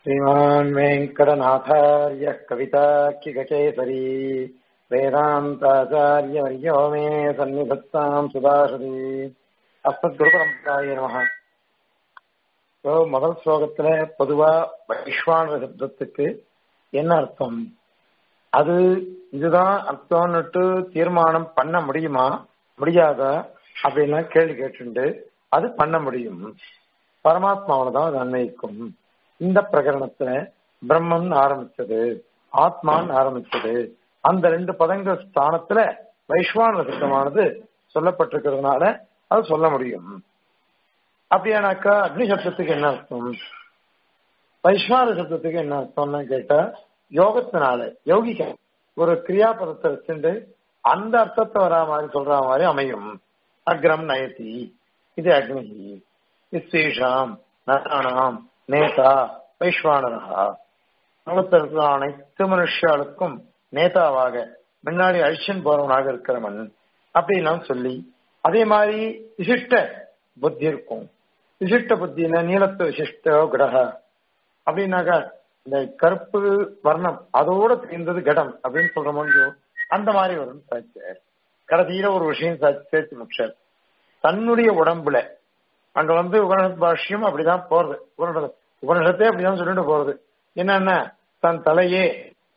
श्रीमान् वेङ्कटनाथार्यः कविताकिककेसरी वेदान्ताचार्यवर्यो मे सन्निधत्ताम् सुदाशरी அஸ்மத்குருபரம்பராய நமக ஸோ முதல் ஸ்லோகத்துல பொதுவா வைஸ்வான சப்தத்துக்கு என்ன அர்த்தம் அது இதுதான் அர்த்தம்னுட்டு தீர்மானம் பண்ண முடியுமா முடியாதா அப்படின்னா கேள்வி கேட்டுண்டு அது பண்ண முடியும் பரமாத்மாவில தான் அது அன்வயிக்கும் இந்த பிரகரணத்துல பிரம்மன் ஆரம்பிச்சது ஆத்மான்னு ஆரம்பிச்சது அந்த ரெண்டு பதங்கள் ஸ்தானத்துல வைஸ்வான சித்தமானது சொல்லப்பட்டிருக்கிறதுனால அது சொல்ல முடியும் அப்படியானாக்கா அக்னி சப்தத்துக்கு என்ன அர்த்தம் வைஸ்வான சப்தத்துக்கு என்ன அர்த்தம்னு கேட்டா யோகத்தினால யோகிக்க ஒரு கிரியாபதத்தை வச்சுட்டு அந்த அர்த்தத்தை வரா மாதிரி சொல்ற மாதிரி அமையும் அக்ரம் நயதி இது அக்னி விஸ்வேஷாம் நராணாம் நேதா வைஸ்வானரா உலகத்தில் அனைத்து மனுஷாளுக்கும் நேதாவாக முன்னாடி அழிச்சன் போறவனாக இருக்கிறவன் அப்படின்லாம் சொல்லி அதே மாதிரி விசிஷ்ட புத்தி இருக்கும் விசிஷ்ட புத்தினா நீளத்து விசிஷ்ட கிரக அப்படின்னாக்கா இந்த கருப்பு வர்ணம் அதோட தெரிந்தது கடம் அப்படின்னு சொல்ற முடியும் அந்த மாதிரி வரும் சாட்சியர் கடைசியில ஒரு விஷயம் சேர்த்து முக்ஷர் தன்னுடைய உடம்புல அங்க வந்து உபனிஷத் பாஷ்யம் அப்படிதான் போறது உபனிஷத் உபனிஷத்தே அப்படிதான் சொல்லிட்டு போறது என்னன்னா தன் தலையே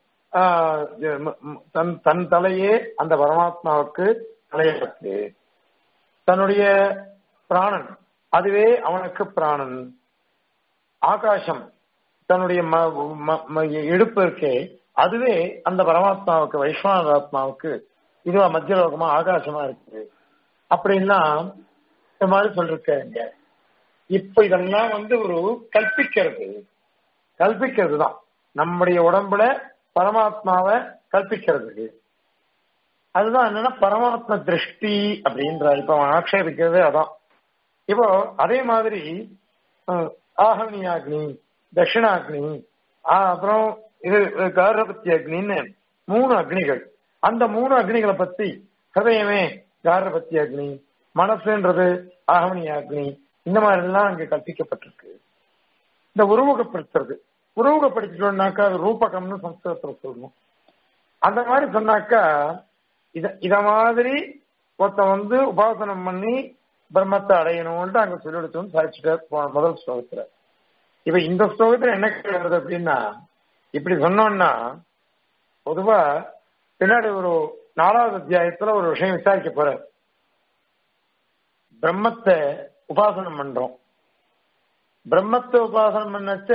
தன் தன் தலையே அந்த பரமாத்மாவுக்கு தலையப்பட்டு தன்னுடைய பிராணன் அதுவே அவனுக்கு பிராணன் ஆகாசம் தன்னுடைய எடுப்பு இருக்கே அதுவே அந்த பரமாத்மாவுக்கு வைஸ்வநாத ஆத்மாவுக்கு இதுவா மத்தியலோகமா ஆகாசமா இருக்கு அப்படின்னா இந்த மாதிரி சொல்லிருக்காங்க இப்ப இதெல்லாம் வந்து ஒரு கல்பிக்கிறது கல்பிக்கிறது தான் நம்முடைய உடம்புல பரமாத்மாவை கல்பிக்கிறது அதுதான் என்னன்னா பரமாத்ம திருஷ்டி அப்படின்ற இப்ப அவன் ஆக்ஷேபிக்கிறது அதான் இப்போ அதே மாதிரி ஆகனியாக்னி தட்சிணாக்னி அப்புறம் இது காரபத்தி அக்னின்னு மூணு அக்னிகள் அந்த மூணு அக்னிகளை பத்தி ஹதயமே காரபத்தி அக்னி மனசுன்றது ஆகமனி அக்னி இந்த மாதிரி எல்லாம் அங்க கற்பிக்கப்பட்டிருக்கு இந்த உருவகப்படுத்துறது உருவகப்படுத்திட்டோம்னாக்கா அது ரூபகம்னு சம்ஸ்கிருதத்துல சொல்லணும் அந்த மாதிரி சொன்னாக்கா இத இத மாதிரி ஒருத்த வந்து உபாசனம் பண்ணி பிரம்மத்தை அடையணும்ட்டு அங்க சொல்லிடுச்சோன்னு சாதிச்சுட்டார் முதல் ஸ்லோகத்துல இப்ப இந்த ஸ்லோகத்துல என்ன வருது அப்படின்னா இப்படி சொன்னோம்னா பொதுவா பின்னாடி ஒரு நாலாவது அத்தியாயத்துல ஒரு விஷயம் விசாரிக்க போற பிரம்மத்தை உபாசனம் பண்றோம் பிரம்மத்தை உபாசனம் பண்ணச்ச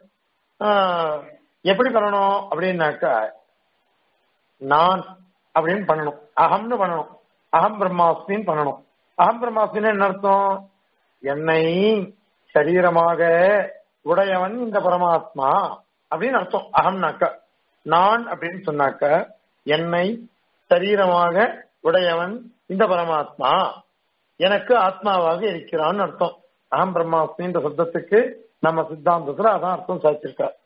எப்படி பண்ணணும் அப்படின்னாக்கா நான் அப்படின்னு பண்ணணும் அகம்னு பண்ணணும் அகம் பிரம்மாஸ்மின்னு பண்ணணும் அகம் பிரம்மாஸ்மின்னு என்ன அர்த்தம் என்னை சரீரமாக உடையவன் இந்த பரமாத்மா அப்படின்னு அர்த்தம் அகம்னாக்கா நான் அப்படின்னு சொன்னாக்க என்னை சரீரமாக உடையவன் இந்த பரமாத்மா எனக்கு ஆத்மாவாக இருக்கிறான்னு அர்த்தம் அகம் பிரம்மாஸ்மின்ற சப்தத்துக்கு நம்ம சித்தாந்தத்துல அதான் அர்த்தம் சாதிச்சிருக்கார்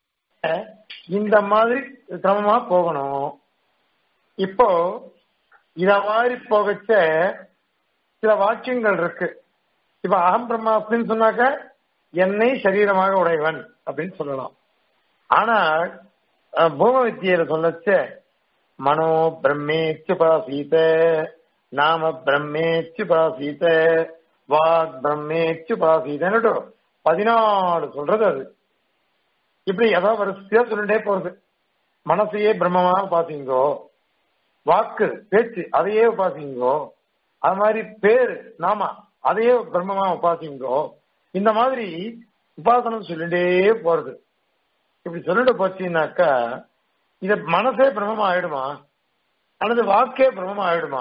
இந்த மாதிரி கிரமமா போகணும் இப்போ இத மாதிரி போகச்ச சில வாக்கியங்கள் இருக்கு இப்ப அகம் பிரம்மாஸ்மின்னு சொன்னாக்க என்னை சரீரமாக உடையவன் அப்படின்னு சொல்லலாம் ஆனால் பூம வித்தியில சொல்லச்ச மனோ பிரம்மேச்சுபாசீத நாம பிரம்மேச்சுபாசீத வாக் பிரம்மேச்சுபாசீதன்னு பதினாலு சொல்றது அது இப்படி ஏதாவது வரிசையா சொல்லிட்டே போறது மனசையே பிரம்மமாக பாத்தீங்கோ வாக்கு பேச்சு அதையே உபாசிங்கோ அது மாதிரி பேரு நாம அதையே பிரம்மமா உபாசிங்கோ இந்த மாதிரி உபாசனம் சொல்லிட்டே போறது இப்படி சொல்லிட்டு போச்சுன்னாக்கா இத மனசே பிரம்மமா ஆயிடுமா அல்லது வாக்கே பிரம்மமா ஆயிடுமா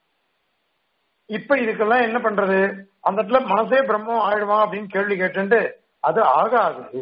இப்ப இதுக்கெல்லாம் என்ன பண்றது அந்த இடத்துல மனசே பிரம்மம் ஆயிடுமா அப்படின்னு கேள்வி கேட்டு அது ஆகாது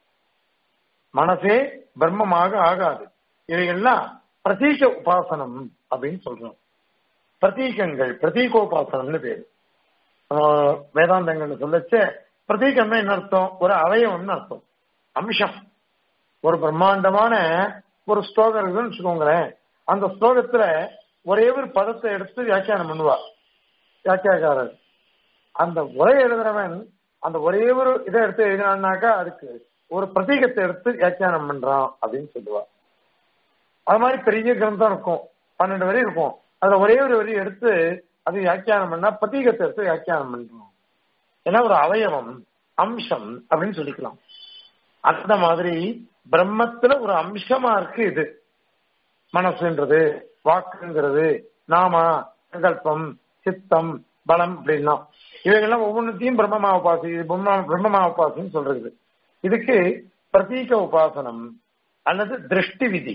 மனசே பிரம்மமாக ஆகாது இவைகள்லாம் பிரதீக உபாசனம் அப்படின்னு சொல்றோம் பிரதீகங்கள் பிரதீகோபாசனம்னு பேரு வேதாந்தங்கள்னு சொல்லச்ச பிரதீகம்னா என்ன அர்த்தம் ஒரு அவயவம்னு அர்த்தம் அம்சம் ஒரு பிரம்மாண்டமான ஒரு ஸ்லோகம் இருக்குன்னு வச்சுக்கோங்களேன் அந்த ஸ்லோகத்துல ஒரே ஒரு பதத்தை எடுத்து வியாக்கியானம் பண்ணுவா வியாக்கியாக்காரர் அந்த உரை எழுதுறவன் அந்த ஒரே ஒரு இதை எடுத்து எழுதினான்னாக்கா அதுக்கு ஒரு பிரதீகத்தை எடுத்து வியாக்கியானம் பண்றான் அப்படின்னு சொல்லுவா அது மாதிரி பெரிய கிரந்தம் இருக்கும் பன்னெண்டு வரி இருக்கும் அதுல ஒரே ஒரு வரி எடுத்து அது வியாக்கியானம் பண்ணா பிரதீகத்தை எடுத்து வியாக்கியானம் பண்றோம் ஏன்னா ஒரு அவயவம் அம்சம் அப்படின்னு சொல்லிக்கலாம் அந்த மாதிரி பிரம்மத்துல ஒரு அம்சமா இருக்கு இது மனசுன்றது வாக்குங்கிறது நாமா சங்கல்பம் சித்தம் பலம் அப்படின்னா இவைகள்லாம் ஒவ்வொன்றத்தையும் பிரம்மமா உபாசி பிரம்ம பிரம்மமா உபாசின்னு சொல்றது இதுக்கு பிரதீக உபாசனம் அல்லது திருஷ்டி விதி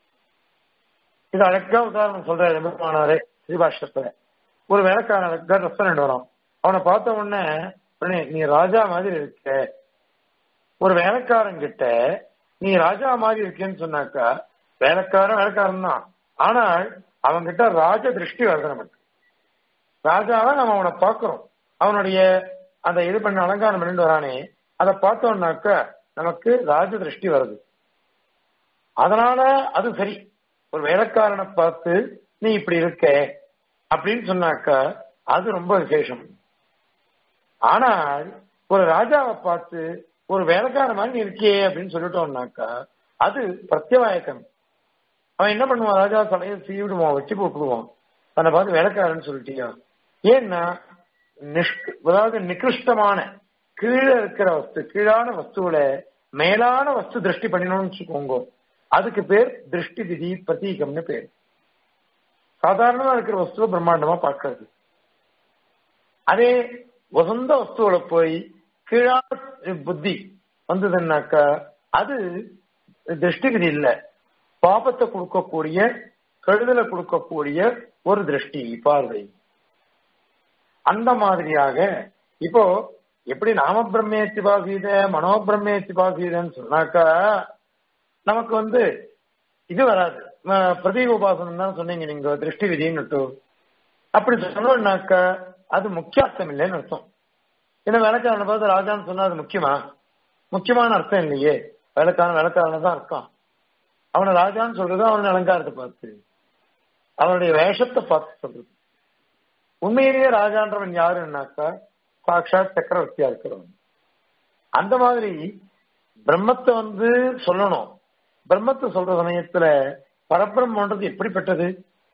இது அழகா உதாரணம் சொல்றாரு பெருமானாரே ஸ்ரீபாஷ்யத்துல ஒரு வேலைக்காரன் அழகா ட்ரெஸ் பண்ணிட்டு வரான் அவனை பார்த்த உடனே உடனே நீ ராஜா மாதிரி இருக்க ஒரு வேலைக்காரன் கிட்ட நீ ராஜா மாதிரி இருக்கேன்னு சொன்னாக்கா வேலைக்காரன் வேலைக்காரன் தான் ஆனால் அவன்கிட்ட ராஜ திருஷ்டி வருது நமக்கு ராஜாவை நம்ம அவனை பார்க்கிறோம் அவனுடைய அந்த இது பண்ண அலங்காரம் பண்ணிட்டு வரானே அதை பார்த்தோம்னாக்க நமக்கு ராஜ திருஷ்டி வருது அதனால அது சரி ஒரு வேலைக்காரனை பார்த்து நீ இப்படி இருக்க அப்படின்னு சொன்னாக்கா அது ரொம்ப விசேஷம் ஆனால் ஒரு ராஜாவை பார்த்து ஒரு வேலைக்கார மாதிரி நீ இருக்கியே அப்படின்னு சொல்லிட்டோம்னாக்கா அது பிரத்யவாயக்கம் அவன் என்ன பண்ணுவான் ராஜா தலையை சீவிடுவான் வச்சு போட்டுடுவான் தன்னை பார்த்து வேலைக்காரன்னு சொல்லிட்டியா ஏன்னா நிஷ்க அதாவது நிகிருஷ்டமான கீழே இருக்கிற வஸ்து கீழான வஸ்துவில மேலான வஸ்து திருஷ்டி பண்ணினோம்னு வச்சுக்கோங்க அதுக்கு பேர் திருஷ்டி விதி பிரதீகம்னு பேர் சாதாரணமா இருக்கிற வஸ்துவ பிரம்மாண்டமா பார்க்கறது அதே வசந்த வஸ்துவோட போய் கீழான புத்தி வந்ததுன்னாக்கா அது திருஷ்டி விதி இல்ல பாபத்தை கொடுக்கக்கூடிய கெடுதலை கொடுக்கக்கூடிய ஒரு திருஷ்டி பார்வை அந்த மாதிரியாக இப்போ எப்படி நாம பிரம்மேத்தி பாசீத மனோ பிரம்மேத்தி பாசீதன்னு சொன்னாக்கா நமக்கு வந்து இது வராது பிரதீப உபாசனம் தான் சொன்னீங்க நீங்க திருஷ்டி விதின்னு அப்படி சொன்னோம்னாக்கா அது முக்கியார்த்தம் இல்லைன்னு அர்த்தம் ஏன்னா வேலைக்காரனை பார்த்து ராஜான்னு சொன்னா அது முக்கியமா முக்கியமான அர்த்தம் இல்லையே வேலைக்காரன் வேலைக்காரன் தான் அர்த்தம் அவனை ராஜான்னு சொல்றது அவனுடைய அலங்காரத்தை பார்த்து அவனுடைய வேஷத்தை பார்த்து சொல்றது உண்மையிலேயே ராஜான்றவன் யாருன்னாக்கா சாட்சாத் சக்கரவர்த்தியா இருக்கிறவன் அந்த மாதிரி பிரம்மத்தை வந்து சொல்லணும் பிரம்மத்தை சொல்ற சமயத்துல பரபிரம்மன்றது எப்படிப்பட்டது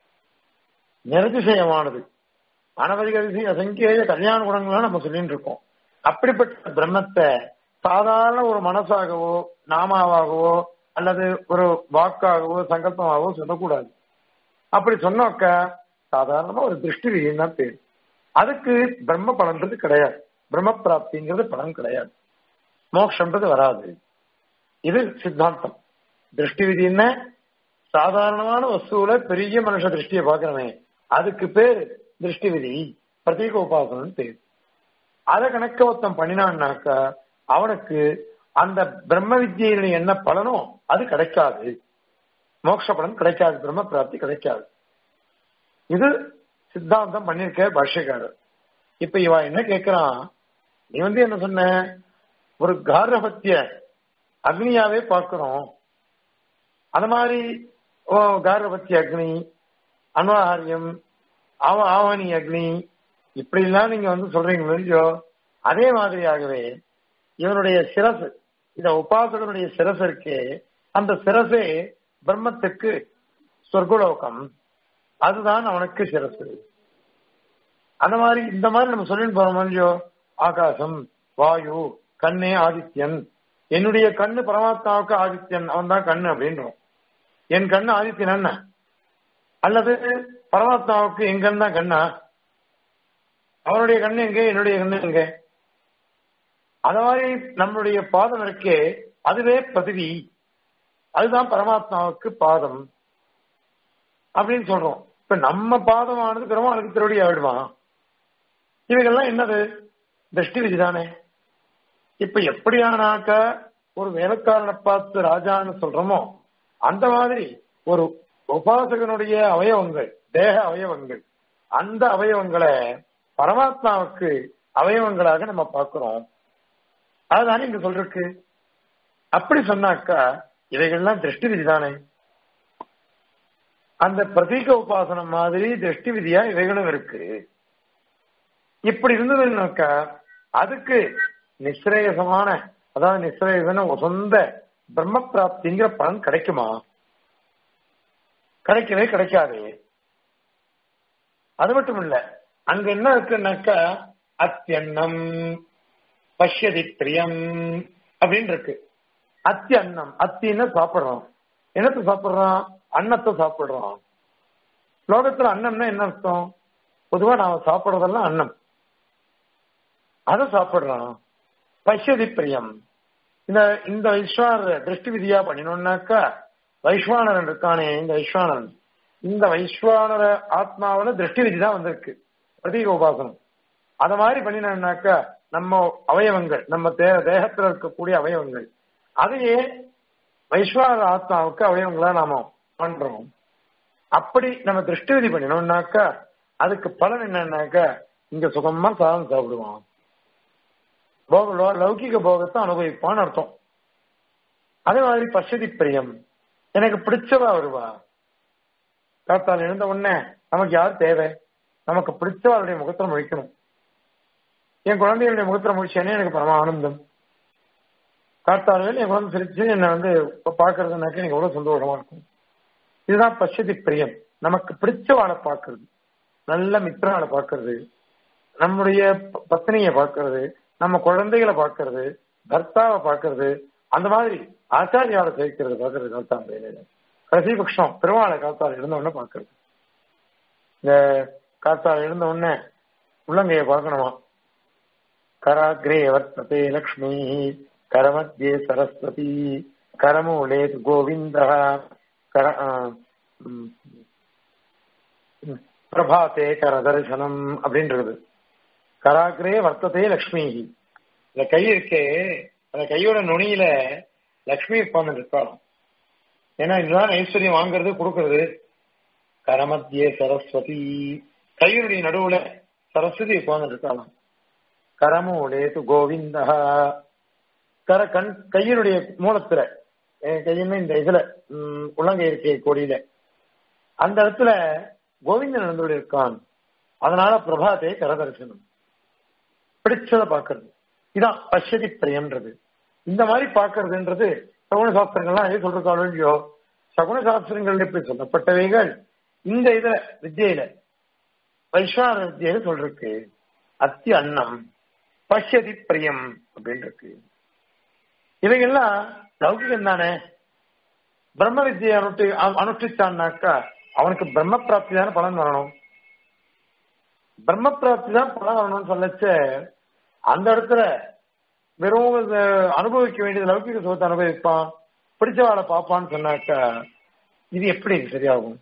நிரதிசயமானது அனவதிகரிசி அசங்கேய கல்யாண குணங்கள்லாம் நம்ம சொல்லிட்டு இருக்கோம் அப்படிப்பட்ட பிரம்மத்தை சாதாரண ஒரு மனசாகவோ நாமாவாகவோ அல்லது ஒரு வாக்காகவோ சங்கல்பமாகவோ சொல்லக்கூடாது அப்படி சொன்னாக்க சாதாரணமா ஒரு திருஷ்டி விதின்னு தான் பேர் அதுக்கு பிரம்ம பலன்றது கிடையாது பிரம்ம பிராப்திங்கிறது பலன் கிடையாது மோக்ஷன்றது வராது இது சித்தாந்தம் திருஷ்டி விதி என்ன சாதாரணமான வஸ்துவில பெரிய மனுஷ திருஷ்டியை பாக்குறவன் அதுக்கு பேர் திருஷ்டி விதி பிரதீக உபாசனம் பேர் அதை கணக்க ஒருத்தன் பண்ணினான்னாக்கா அவனுக்கு அந்த பிரம்ம வித்தியில என்ன பலனோ அது கிடைக்காது மோட்ச பலன் கிடைக்காது பிரம்ம பிராப்தி கிடைக்காது இது சித்தாந்தம் பண்ணிருக்க பாஷ்யக்காரர் இப்ப இவ என்ன கேக்குறான் நீ வந்து என்ன சொன்ன ஒரு கார்பத்திய அக்னியாவே பார்க்கிறோம் அந்த மாதிரி ஓ கார்பத்திய அக்னி அன்வாஹாரியம் ஆவ ஆவணி அக்னி இப்படி எல்லாம் நீங்க வந்து சொல்றீங்க இல்லையோ அதே மாதிரியாகவே இவனுடைய சிரசு இந்த உபாசகனுடைய சிரசு இருக்கே அந்த சிரசே பிரம்மத்துக்கு சொர்க்கலோகம் அதுதான் அவனுக்கு சிரசு அந்த மாதிரி இந்த மாதிரி நம்ம சொல்லிட்டு போறோம் இல்லையோ ஆகாசம் வாயு கண்ணே ஆதித்யன் என்னுடைய கண்ணு பரமாத்மாவுக்கு ஆதித்யன் அவன் தான் கண்ணு அப்படின்றோம் என் கண்ணு ஆதித்யன் என்ன அல்லது பரமாத்மாவுக்கு என் கண் தான் கண்ணா அவனுடைய கண்ணு எங்க என்னுடைய கண்ணு எங்க அத மாதிரி நம்மளுடைய பாதம் இருக்கே அதுவே பதிவி அதுதான் பரமாத்மாவுக்கு பாதம் அப்படின்னு சொல்றோம் இப்ப நம்ம பாதமானது பெருமாளுக்கு திருவடி ஆயிடுவான் இவைகள்லாம் என்னது திருஷ்டி விதி தானே இப்ப எப்படியானாக்க ஒரு வேலைக்காரனை பார்த்து ராஜான்னு சொல்றோமோ அந்த மாதிரி ஒரு உபாசகனுடைய அவயவங்கள் தேக அவயவங்கள் அந்த அவயவங்களை பரமாத்மாவுக்கு அவயவங்களாக நம்ம பார்க்கிறோம் அதுதானே இங்க சொல்றக்கு அப்படி சொன்னாக்கா இவைகள்லாம் திருஷ்டி விதி தானே அந்த பிரதீக உபாசனம் மாதிரி திருஷ்டி விதியா இவைகளும் இருக்கு இப்படி இருந்ததுன்னாக்கா அதுக்கு நிஸ்ரேயசமான அதாவது நிஸ்ரேதன சொந்த பிரம்ம பிராப்திங்கிற பலன் கிடைக்குமா கிடைக்கவே கிடைக்காது அது மட்டும் இல்ல அங்க என்ன இருக்குன்னாக்கா அத்தியன்னம் பஷ்யதி பிரியம் அப்படின்னு இருக்கு அத்தி அன்னம் அத்தின்னு சாப்பிடுறோம் என்னத்தை சாப்பிடுறோம் அன்னத்தை சாப்பிடுறோம் லோகத்துல அன்னம்னா என்ன அர்த்தம் பொதுவா நாம சாப்பிடுறதெல்லாம் அன்னம் அதை சாப்பிடுறோம் பஷ்யதி பிரியம் இந்த இந்த வைஸ்வானர் திருஷ்டி விதியா பண்ணினோம்னாக்கா வைஸ்வானரன் இருக்கானே இந்த வைஸ்வானரன் இந்த வைஸ்வானர ஆத்மாவில திருஷ்டி விதி தான் வந்திருக்கு பிரதீக உபாசனம் அத மாதிரி பண்ணினோம்னாக்கா நம்ம அவயவங்கள் நம்ம தே தேகத்துல இருக்கக்கூடிய அவயவங்கள் அதையே வைஸ்வான ஆத்மாவுக்கு அவயவங்களா நாம பண்றோம் அப்படி நம்ம திருஷ்டி விதி பண்ணினோம்னாக்கா அதுக்கு பலன் என்னன்னாக்கா இங்க சுகமா சாதம் சாப்பிடுவான் போக லௌ- லௌகிக போகத்தை அனுபவிப்பான்னு அர்த்தம் அதே மாதிரி பசதி பிரியம் எனக்கு பிடிச்சவா வருவா காத்தால் எழுந்த உடனே நமக்கு யார் தேவை நமக்கு பிடிச்சவருடைய முகத்துல முழிக்கணும் என் குழந்தைகளுடைய முகத்துல முழிச்சேனே எனக்கு பரம ஆனந்தம் காத்தாலையில் என் குழந்தை சிரிச்சு என்னை வந்து இப்ப பாக்குறதுனாக்க எனக்கு எவ்வளவு சந்தோஷமா இருக்கும் இதுதான் பசதி பிரியம் நமக்கு பிடிச்சவாளை பார்க்கிறது நல்ல மித்திராளை பார்க்கிறது நம்முடைய ப- பத்னியை பார்க்கிறது நம்ம குழந்தைகளை பார்க்கிறது பர்த்தாவை பார்க்கிறது அந்த மாதிரி ஆச்சாரியாவை சேர்க்கிறது பார்க்கறது காத்தால் வேலையில கடைசி பட்சம் பெருமாளை காத்தால் இருந்த உடனே பார்க்கறது இந்த காத்தால் இருந்த உடனே உள்ளங்கையை பார்க்கணுமா கராகிரே வர்த்ததே லக்ஷ்மி கரமத்தியே சரஸ்வதி கரமூலே கோவிந்த கர ஆ, ம், ம், பிரபாத்தே கரதர்சனம் அப்படின்றது கராகிரே வர்த்ததே லக்ஷ்மி இந்த கை இருக்கே அந்த கையோட நுனியில லக்ஷ்மி உட்கார்ந்து இருக்கலாம் ஏன்னா இதுதான் ஐஸ்வர்யம் வாங்குறது கொடுக்கறது கரமத்தியே சரஸ்வதி கையினுடைய நடுவுல சரஸ்வதி உட்கார்ந்து இருக்கலாம் கரமூலேது கோவிந்தா கர கண் கையினுடைய மூலத்துல என் கையின்னு இந்த இதுல ம், உள்ளங்கை இருக்கே கொடியில அந்த இடத்துல கோவிந்தன் நடந்து இருக்கான் அதனால பிரபாதே கரதர்சனம் பிடிச்சத பாக்குறது இதான் பஷ்யதி பிரியம்ன்றது இந்த மாதிரி பாக்குறதுன்றது சகுன சாஸ்திரங்கள்லாம் எது சொல்றாங்களோ இல்லையோ சகுன சாஸ்திரங்கள் எப்படி சொல்லப்பட்டவைகள் இந்த இதுல வித்தியில வைஸ்வான வித்தியில சொல்றதுக்கு அத்தி அன்னம் பஷ்யதி பிரியம் அப்படின்னு இருக்கு இவைகள்லாம் லௌகிகம் தானே பிரம்ம வித்தியை அனுஷ்டி அ- அனுஷ்டிச்சான்னாக்கா அவனுக்கு பிரம்ம பிராப்தி தானே பலன் வரணும் பிரம்ம பிராப்தி தான் பலன் வரணும்னு சொல்லச்ச அந்த இடத்துல வெறும் இது அனுபவிக்க வேண்டியது லௌகிக சுகத்தை அனுபவிப்பான் பிடிச்சவாளை பார்ப்பான்னு சொன்னாக்கா இது எப்படி சரியாகும்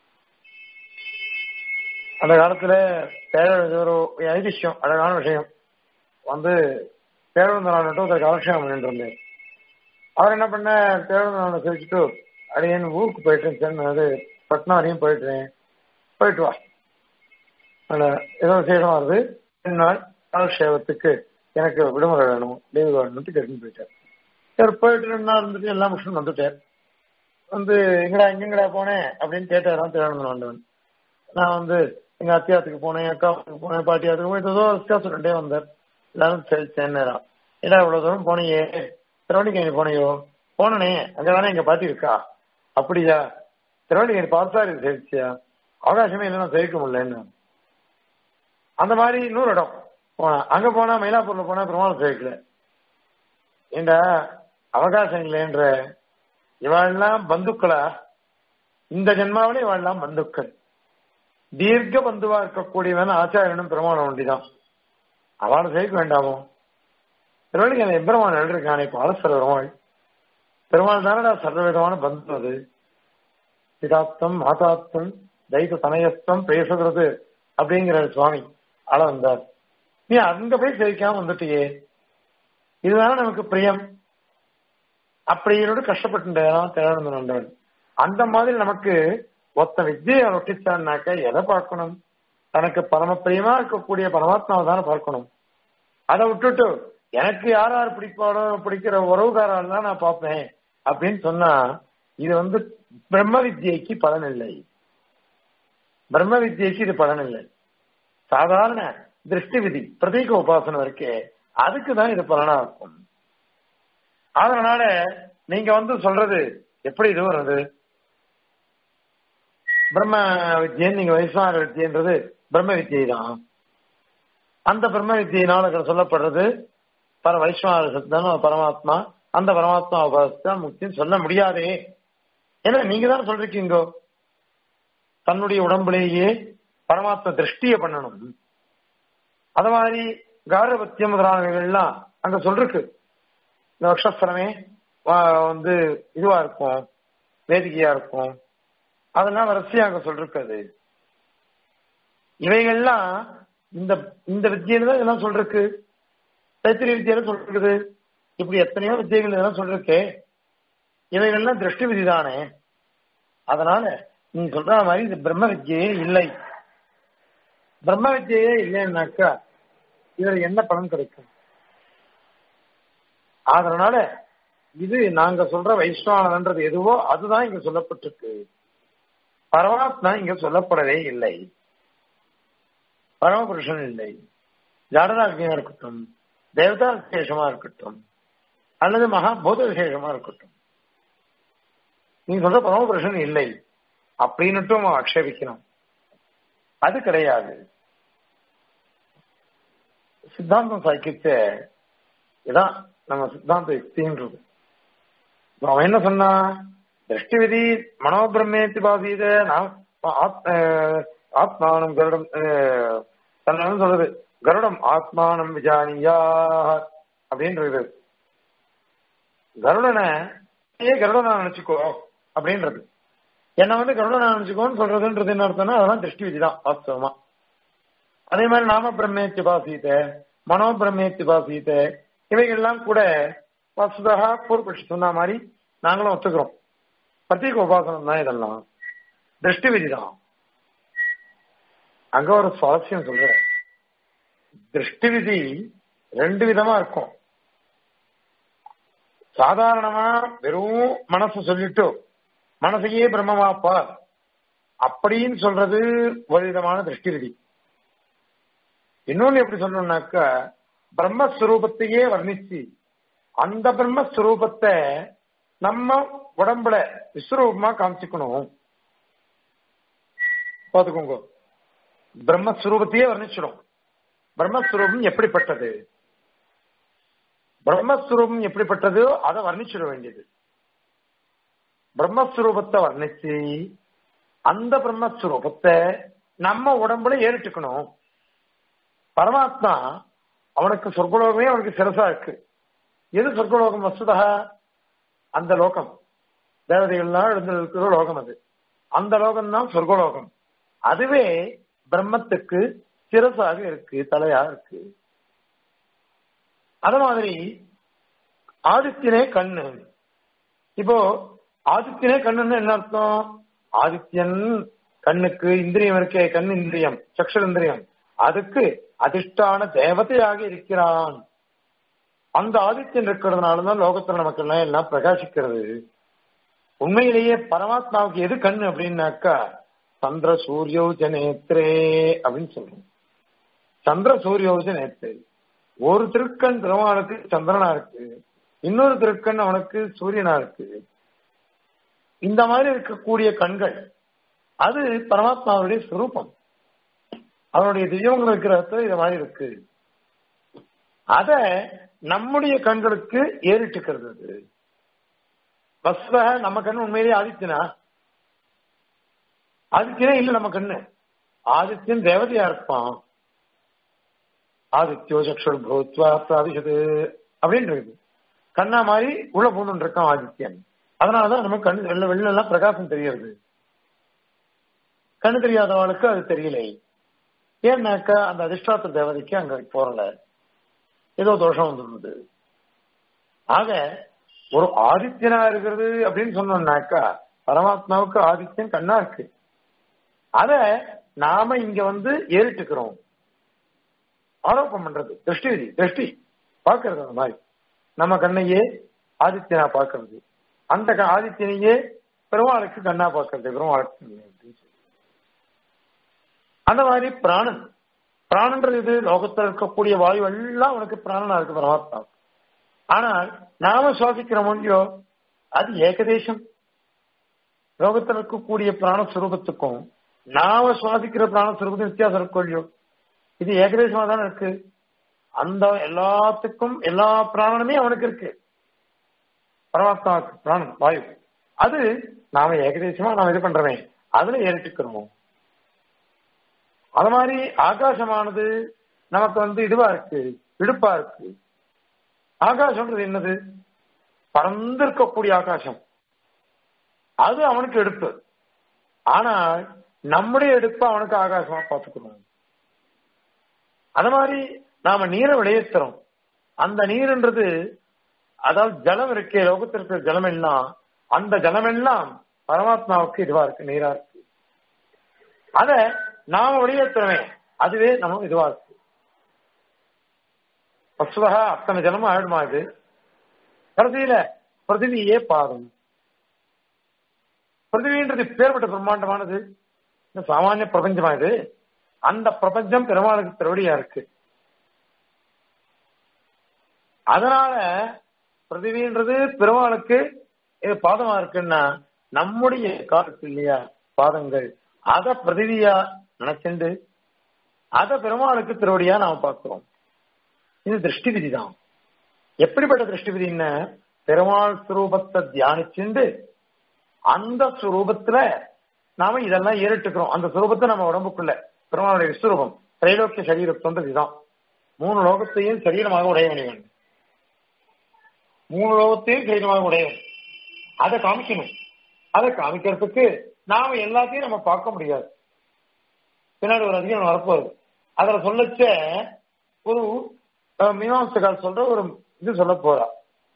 அந்த காலத்துல பேர இது ஒரு ஐதிஷ்யம் அழகான விஷயம் வந்து தேவந்தனான்ட்டு ஒருத்தர் கலட்சம் பண்ணிட்டு இருந்தேன் அவர் என்ன பண்ண தேவந்தனான சிரிச்சுட்டு அடியேன் ஊருக்கு போயிட்டேன் சரி அது பட்னா வரையும் போயிட்டேன் போயிட்டு வா ஆனா, ஏதோ விசேஷம் வருது ரெண்டு நாள் காலக்ஷேபத்துக்கு எனக்கு விடுமுறை வேணும் லீவு வேணும்னு கேட்டு போயிட்டார் சரி போயிட்டு ரெண்டு நாள் இருந்துட்டு எல்லாம் முடிச்சுட்டு வந்துட்டார் வந்து எங்கடா எங்கடா போனேன் அப்படின்னு கேட்டாராம் தேவனந்தன் ஆண்டவன் நான் வந்து எங்க அத்தியாத்துக்கு போனேன் அக்காவுக்கு போனேன் பாட்டியாத்துக்கு போய் ஏதோ வித்தியாசம் ரெண்டே வந்தார் எல்லாரும் சரி சென்னேரா ஏடா இவ்வளவு தூரம் போனியே திருவள்ளிக்கேணி போனையோ போனனே அங்கதானே எங்க பாட்டி இருக்கா அப்படியா திருவள்ளிக்கேணி பார்த்தா இருக்கு சரிச்சியா அவகாசமே இல்லைன்னா சேர்க்க முடியலன்னு அந்த மாதிரி இன்னொரு இடம் போனா அங்க போனா மயிலாப்பூர்ல போனா பெருமாள் சேர்க்கல ஏண்டா அவகாசம் இல்லைன்ற இவாள்லாம் பந்துக்களா இந்த ஜென்மாவில இவாள்லாம் பந்துக்கள் தீர்க்க பந்துவா இருக்கக்கூடியவன் ஆச்சாரியனும் பெருமானம் ஒண்டிதான் அவளை சேர்க்க வேண்டாமோ திருவள்ளிக்கு அந்த எம்பெருமான் எழுதிருக்கானே பாலசர பெருமாள் பெருமாள் தானடா சர்வவிதமான பந்து அது பிதாப்தம் மாதாப்தம் தைத்த தனயஸ்தம் பேசுகிறது அப்படிங்கிற சுவாமி ஆள வந்தார் நீ அங்க போய் சேவிக்காம வந்துட்டியே இதுதானே நமக்கு பிரியம் அப்படியோடு கஷ்டப்பட்டுட்டேன் தேவனந்தன் அந்த மாதிரி நமக்கு ஒத்த வித்தியை ரொட்டிச்சான்னாக்க எதை பார்க்கணும் தனக்கு பரம பிரியமா இருக்கக்கூடிய பரமாத்மாவை தானே பார்க்கணும் அதை விட்டுட்டு எனக்கு யார் யார் பிடிப்பாரோ பிடிக்கிற உறவுகாரால் தான் நான் பார்ப்பேன் அப்படின்னு சொன்னா இது வந்து பிரம்ம வித்யைக்கு பலன் இல்லை பிரம்ம வித்யைக்கு இது பலன் இல்லை சாதாரண திருஷ்டி விதி பிரதீக உபாசனம் இருக்கே அதுக்கு தான் இது பலனா இருக்கும் அதனால நீங்க வந்து சொல்றது எப்படி இது வருது பிரம்ம வித்தியன் நீங்க வைஸ்வான வித்தியன்றது பிரம்ம வித்தியை தான் அந்த பிரம்ம வித்தியினால் அక్కడ சொல்லப்படுறது பர வைஸ்வான சத்தம் பரமாத்மா அந்த பரமாத்மா உபாசத்தான் முக்தின்னு சொல்ல முடியாதே ஏன்னா நீங்க தான் சொல்றீங்க தன்னுடைய உடம்புலேயே பரமாத்ம திருஷ்டிய பண்ணணும் அது மாதிரி காரபத்தியம் முதலானவைகள்லாம் அங்க சொல்றக்கு இந்த நட்சத்திரமே வந்து இதுவா இருக்கும் வேதிகையா இருக்கும் அதெல்லாம் வரிசையா அங்க சொல்றது இவைகள்லாம் இந்த இந்த வித்தியில தான் இதெல்லாம் சொல்றக்கு தைத்திரிய வித்தியில சொல்றது இப்படி எத்தனையோ வித்தியங்கள் இதெல்லாம் சொல்றக்கே இவைகள்லாம் திருஷ்டி விதி தானே அதனால நீ சொல்ற மாதிரி இது பிரம்ம வித்தியே இல்லை பிரம்ம வித்தியே இல்லைன்னாக்கா இதுல என்ன பலன் கிடைக்கும் அதனால இது நாங்க சொல்ற வைஸ்வானன்றது எதுவோ அதுதான் இங்க சொல்லப்பட்டிருக்கு பரமாத்மா இங்க சொல்லப்படவே இல்லை பரமபுருஷன் இல்லை ஜாடராஜ்யா இருக்கட்டும் தேவதா விசேஷமா இருக்கட்டும் அல்லது மகாபூத விசேஷமா இருக்கட்டும் நீங்க சொல்ற பரமபுருஷன் இல்லை அப்படின்னுட்டும் ஆக்ஷேபிக்கணும் அது கிடையாது சித்தாந்தம் சாய்க்கிச்ச இதான் நம்ம சித்தாந்த யுக்தின்றது அவன் என்ன சொன்னா திருஷ்டி விதி மனோபிரமேத்தி பாசீத நாம் ஆத்மானம் கருடம் தன்னை சொல்றது கருடம் ஆத்மானம் விஜானியா அப்படின்றது கருடனை ஏ கருடனா நினைச்சுக்கோ அப்படின்றது என்ன வந்து கருடனா நினைச்சுக்கோன்னு சொல்றதுன்றது என்ன அர்த்தம்னா அதெல்லாம் திருஷ்டி விதி தான் வாஸ்தவமா அதே மாதிரி நாம பிரம்மேத்தி பாசீத மனோ பிரம்மேத்தி பாசீத இவைகள்லாம் கூட வசுதா பூர்வபட்சி சொன்ன மாதிரி நாங்களும் ஒத்துக்கிறோம் பிரத்யேக உபாசனம் தான் இதெல்லாம் திருஷ்டி விதி தான் அங்க ஒரு சுவாரஸ்யம் சொல்ற திருஷ்டி விதி ரெண்டு விதமா இருக்கும் சாதாரணமா வெறும் மனசு சொல்லிட்டு மனசையே பிரம்மமாப்பா அப்படின்னு சொல்றது ஒரு விதமான திருஷ்டி விதி இன்னொன்னு எப்படி சொல்லணும்னாக்கா பிரம்மஸ்வரூபத்தையே வர்ணிச்சு அந்த பிரம்மஸ்வரூபத்தை நம்ம உடம்புல விஸ்வரூபமா காமிச்சுக்கணும் பாத்துக்கோங்க பிரம்மஸ்வரூபத்தையே வர்ணிச்சிடும் பிரம்மஸ்வரூபம் எப்படிப்பட்டது பிரம்மஸ்வரூபம் எப்படிப்பட்டதோ அதை வர்ணிச்சிட வேண்டியது பிரம்மஸ்வரூபத்தை வர்ணிச்சு அந்த பிரம்மஸ்வரூபத்தை நம்ம உடம்புல ஏறிட்டுக்கணும் பரமாத்மா அவனுக்கு சொர்க்கலோகமே அவனுக்கு சிரசா இருக்கு எது சொர்க்கலோகம் வசுதா அந்த லோகம் தேவதைகள்லாம் எழுந்திருக்கிற லோகம் அது அந்த லோகம் தான் சொர்க்கலோகம் அதுவே பிரம்மத்துக்கு சிரசாக இருக்கு தலையா இருக்கு அத மாதிரி ஆதித்யனே கண்ணு இப்போ ஆதித்யனே கண்ணுன்னு என்ன அர்த்தம் ஆதித்யன் கண்ணுக்கு இந்திரியம் இருக்கே கண் இந்திரியம் சக்ஷர் இந்திரியம் அதுக்கு அதிஷ்டான தேவதையாக இருக்கிறான் அந்த ஆதித்யன் இருக்கிறதுனாலதான் லோகத்துல நமக்கு எல்லாம் எல்லாம் பிரகாசிக்கிறது உண்மையிலேயே பரமாத்மாவுக்கு எது கண்ணு அப்படின்னாக்கா சந்திர சூரியோஜ நேத்ரே அப்படின்னு சொல்றோம் சந்திர சூரியோஜ நேத்ரே ஒரு திருக்கண் பெருமானுக்கு சந்திரனா இருக்கு இன்னொரு திருக்கண் அவனுக்கு சூரியனா இருக்கு இந்த மாதிரி இருக்கக்கூடிய கண்கள் அது பரமாத்மாவுடைய சுரூபம் அவனுடைய திவ்யங்கள் விக்கிரகத்துல இது மாதிரி இருக்கு அத நம்முடைய கண்களுக்கு ஏறிட்டுக்கிறது அது வஸ்வ நம்ம கண்ணு உண்மையிலேயே ஆதித்யனா ஆதித்யனே இல்ல நம்ம கண்ணு ஆதித்யன் தேவதையா இருப்பான் ஆதித்யோ சக்ஷுர் பூத்வா பிராதிஷது அப்படின்றது கண்ணா மாதிரி உள்ள பூந்து இருக்கான் ஆதித்யன் அதனாலதான் நமக்கு கண்ணு வெள்ள வெள்ள எல்லாம் பிரகாசம் தெரியறது கண்ணு தெரியாதவளுக்கு அது தெரியலை ஏன்னாக்கா அந்த அதிர்ஷ்டாத்த தேவதைக்கு அங்க போறல ஏதோ தோஷம் வந்துருந்தது ஆக ஒரு ஆதித்யனா இருக்கிறது அப்படின்னு சொன்னோம்னாக்கா பரமாத்மாவுக்கு ஆதித்யன் கண்ணா இருக்கு அத நாம இங்க வந்து ஏறிட்டுக்கிறோம் ஆரோப்பம் பண்றது திருஷ்டி விதி திருஷ்டி பாக்குறது அந்த மாதிரி நம்ம கண்ணையே ஆதித்யனா பாக்குறது அந்த ஆதித்யனையே பெருமாளுக்கு கண்ணா பாக்குறது பெருமாளுக்கு அப்படின்னு சொல்லி அந்த மாதிரி பிராணன் பிராணன்றது இது லோகத்தில் இருக்கக்கூடிய வாயு எல்லாம் அவனுக்கு பிராணனா இருக்கு பரமாத்மா ஆனால் நாம சுவாசிக்கிற மொழியோ அது ஏகதேசம் லோகத்தில் இருக்கக்கூடிய பிராணஸ்வரூபத்துக்கும் நாம சுவாசிக்கிற பிராணஸ்வரூபத்துக்கும் வித்தியாசம் இருக்கும் இல்லையோ இது ஏகதேசமா தானே இருக்கு அந்த எல்லாத்துக்கும் எல்லா பிராணனுமே அவனுக்கு இருக்கு பரமாத்மாவுக்கு பிராணன் வாயு அது நாம ஏகதேசமா நாம இது பண்றோமே அதுல ஏறிட்டுக்கிறோம் அது மாதிரி ஆகாசமானது நமக்கு வந்து இதுவா இருக்கு விடுப்பா இருக்கு ஆகாசம்ன்றது என்னது பறந்து இருக்கக்கூடிய ஆகாசம் அது அவனுக்கு எடுப்பு ஆனால் நம்முடைய எடுப்பு அவனுக்கு ஆகாசமா பார்த்துக்கணும் அது மாதிரி நாம நீரை விளையத்துறோம் அந்த நீர்ன்றது அதாவது ஜலம் இருக்கே லோகத்தில் இருக்கிற ஜலம் எல்லாம் அந்த ஜலம் எல்லாம் பரமாத்மாவுக்கு இதுவா இருக்கு நீரா இருக்கு அத நாம வெளியேற்றுறவே அதுவே நம்ம இதுவா இருக்கு வசுதா அத்தனை ஜலமும் ஆயிடுமா இது கடைசியில பிருத்திவியே பாதம் பிருத்திவின்றது பேர்பட்ட பிரம்மாண்டமானது இந்த சாமானிய பிரபஞ்சமா இது அந்த பிரபஞ்சம் பெருமாளுக்கு திருவடியா இருக்கு அதனால பிருத்திவின்றது பெருமாளுக்கு இது பாதமா இருக்குன்னா நம்முடைய காலத்து இல்லையா பாதங்கள் அத பிரதிவியா நினைச்சுண்டு அத பெருமாளுக்கு திருவடியா நாம பார்க்கிறோம் இது திருஷ்டி விதி தான் எப்படிப்பட்ட திருஷ்டி விதின்னு பெருமாள் சுரூபத்தை தியானிச்சுண்டு அந்த சுரூபத்துல நாம இதெல்லாம் ஏறிட்டுக்கிறோம் அந்த சுரூபத்தை நம்ம உடம்புக்குள்ள பெருமாளுடைய விஸ்வரூபம் திரைலோக்கிய சரீரத்தொன்றது இதுதான் மூணு லோகத்தையும் சரீரமாக உடையவன் மூணு லோகத்தையும் சரீரமாக உடையவன் அதை காமிக்கணும் அதை காமிக்கிறதுக்கு நாம எல்லாத்தையும் நம்ம பார்க்க முடியாது பின்னாடி ஒரு அதிகம் வரப்போகுது அதுல சொல்லச்ச ஒரு மீமாம்சகால் சொல்ற ஒரு இது சொல்ல போறா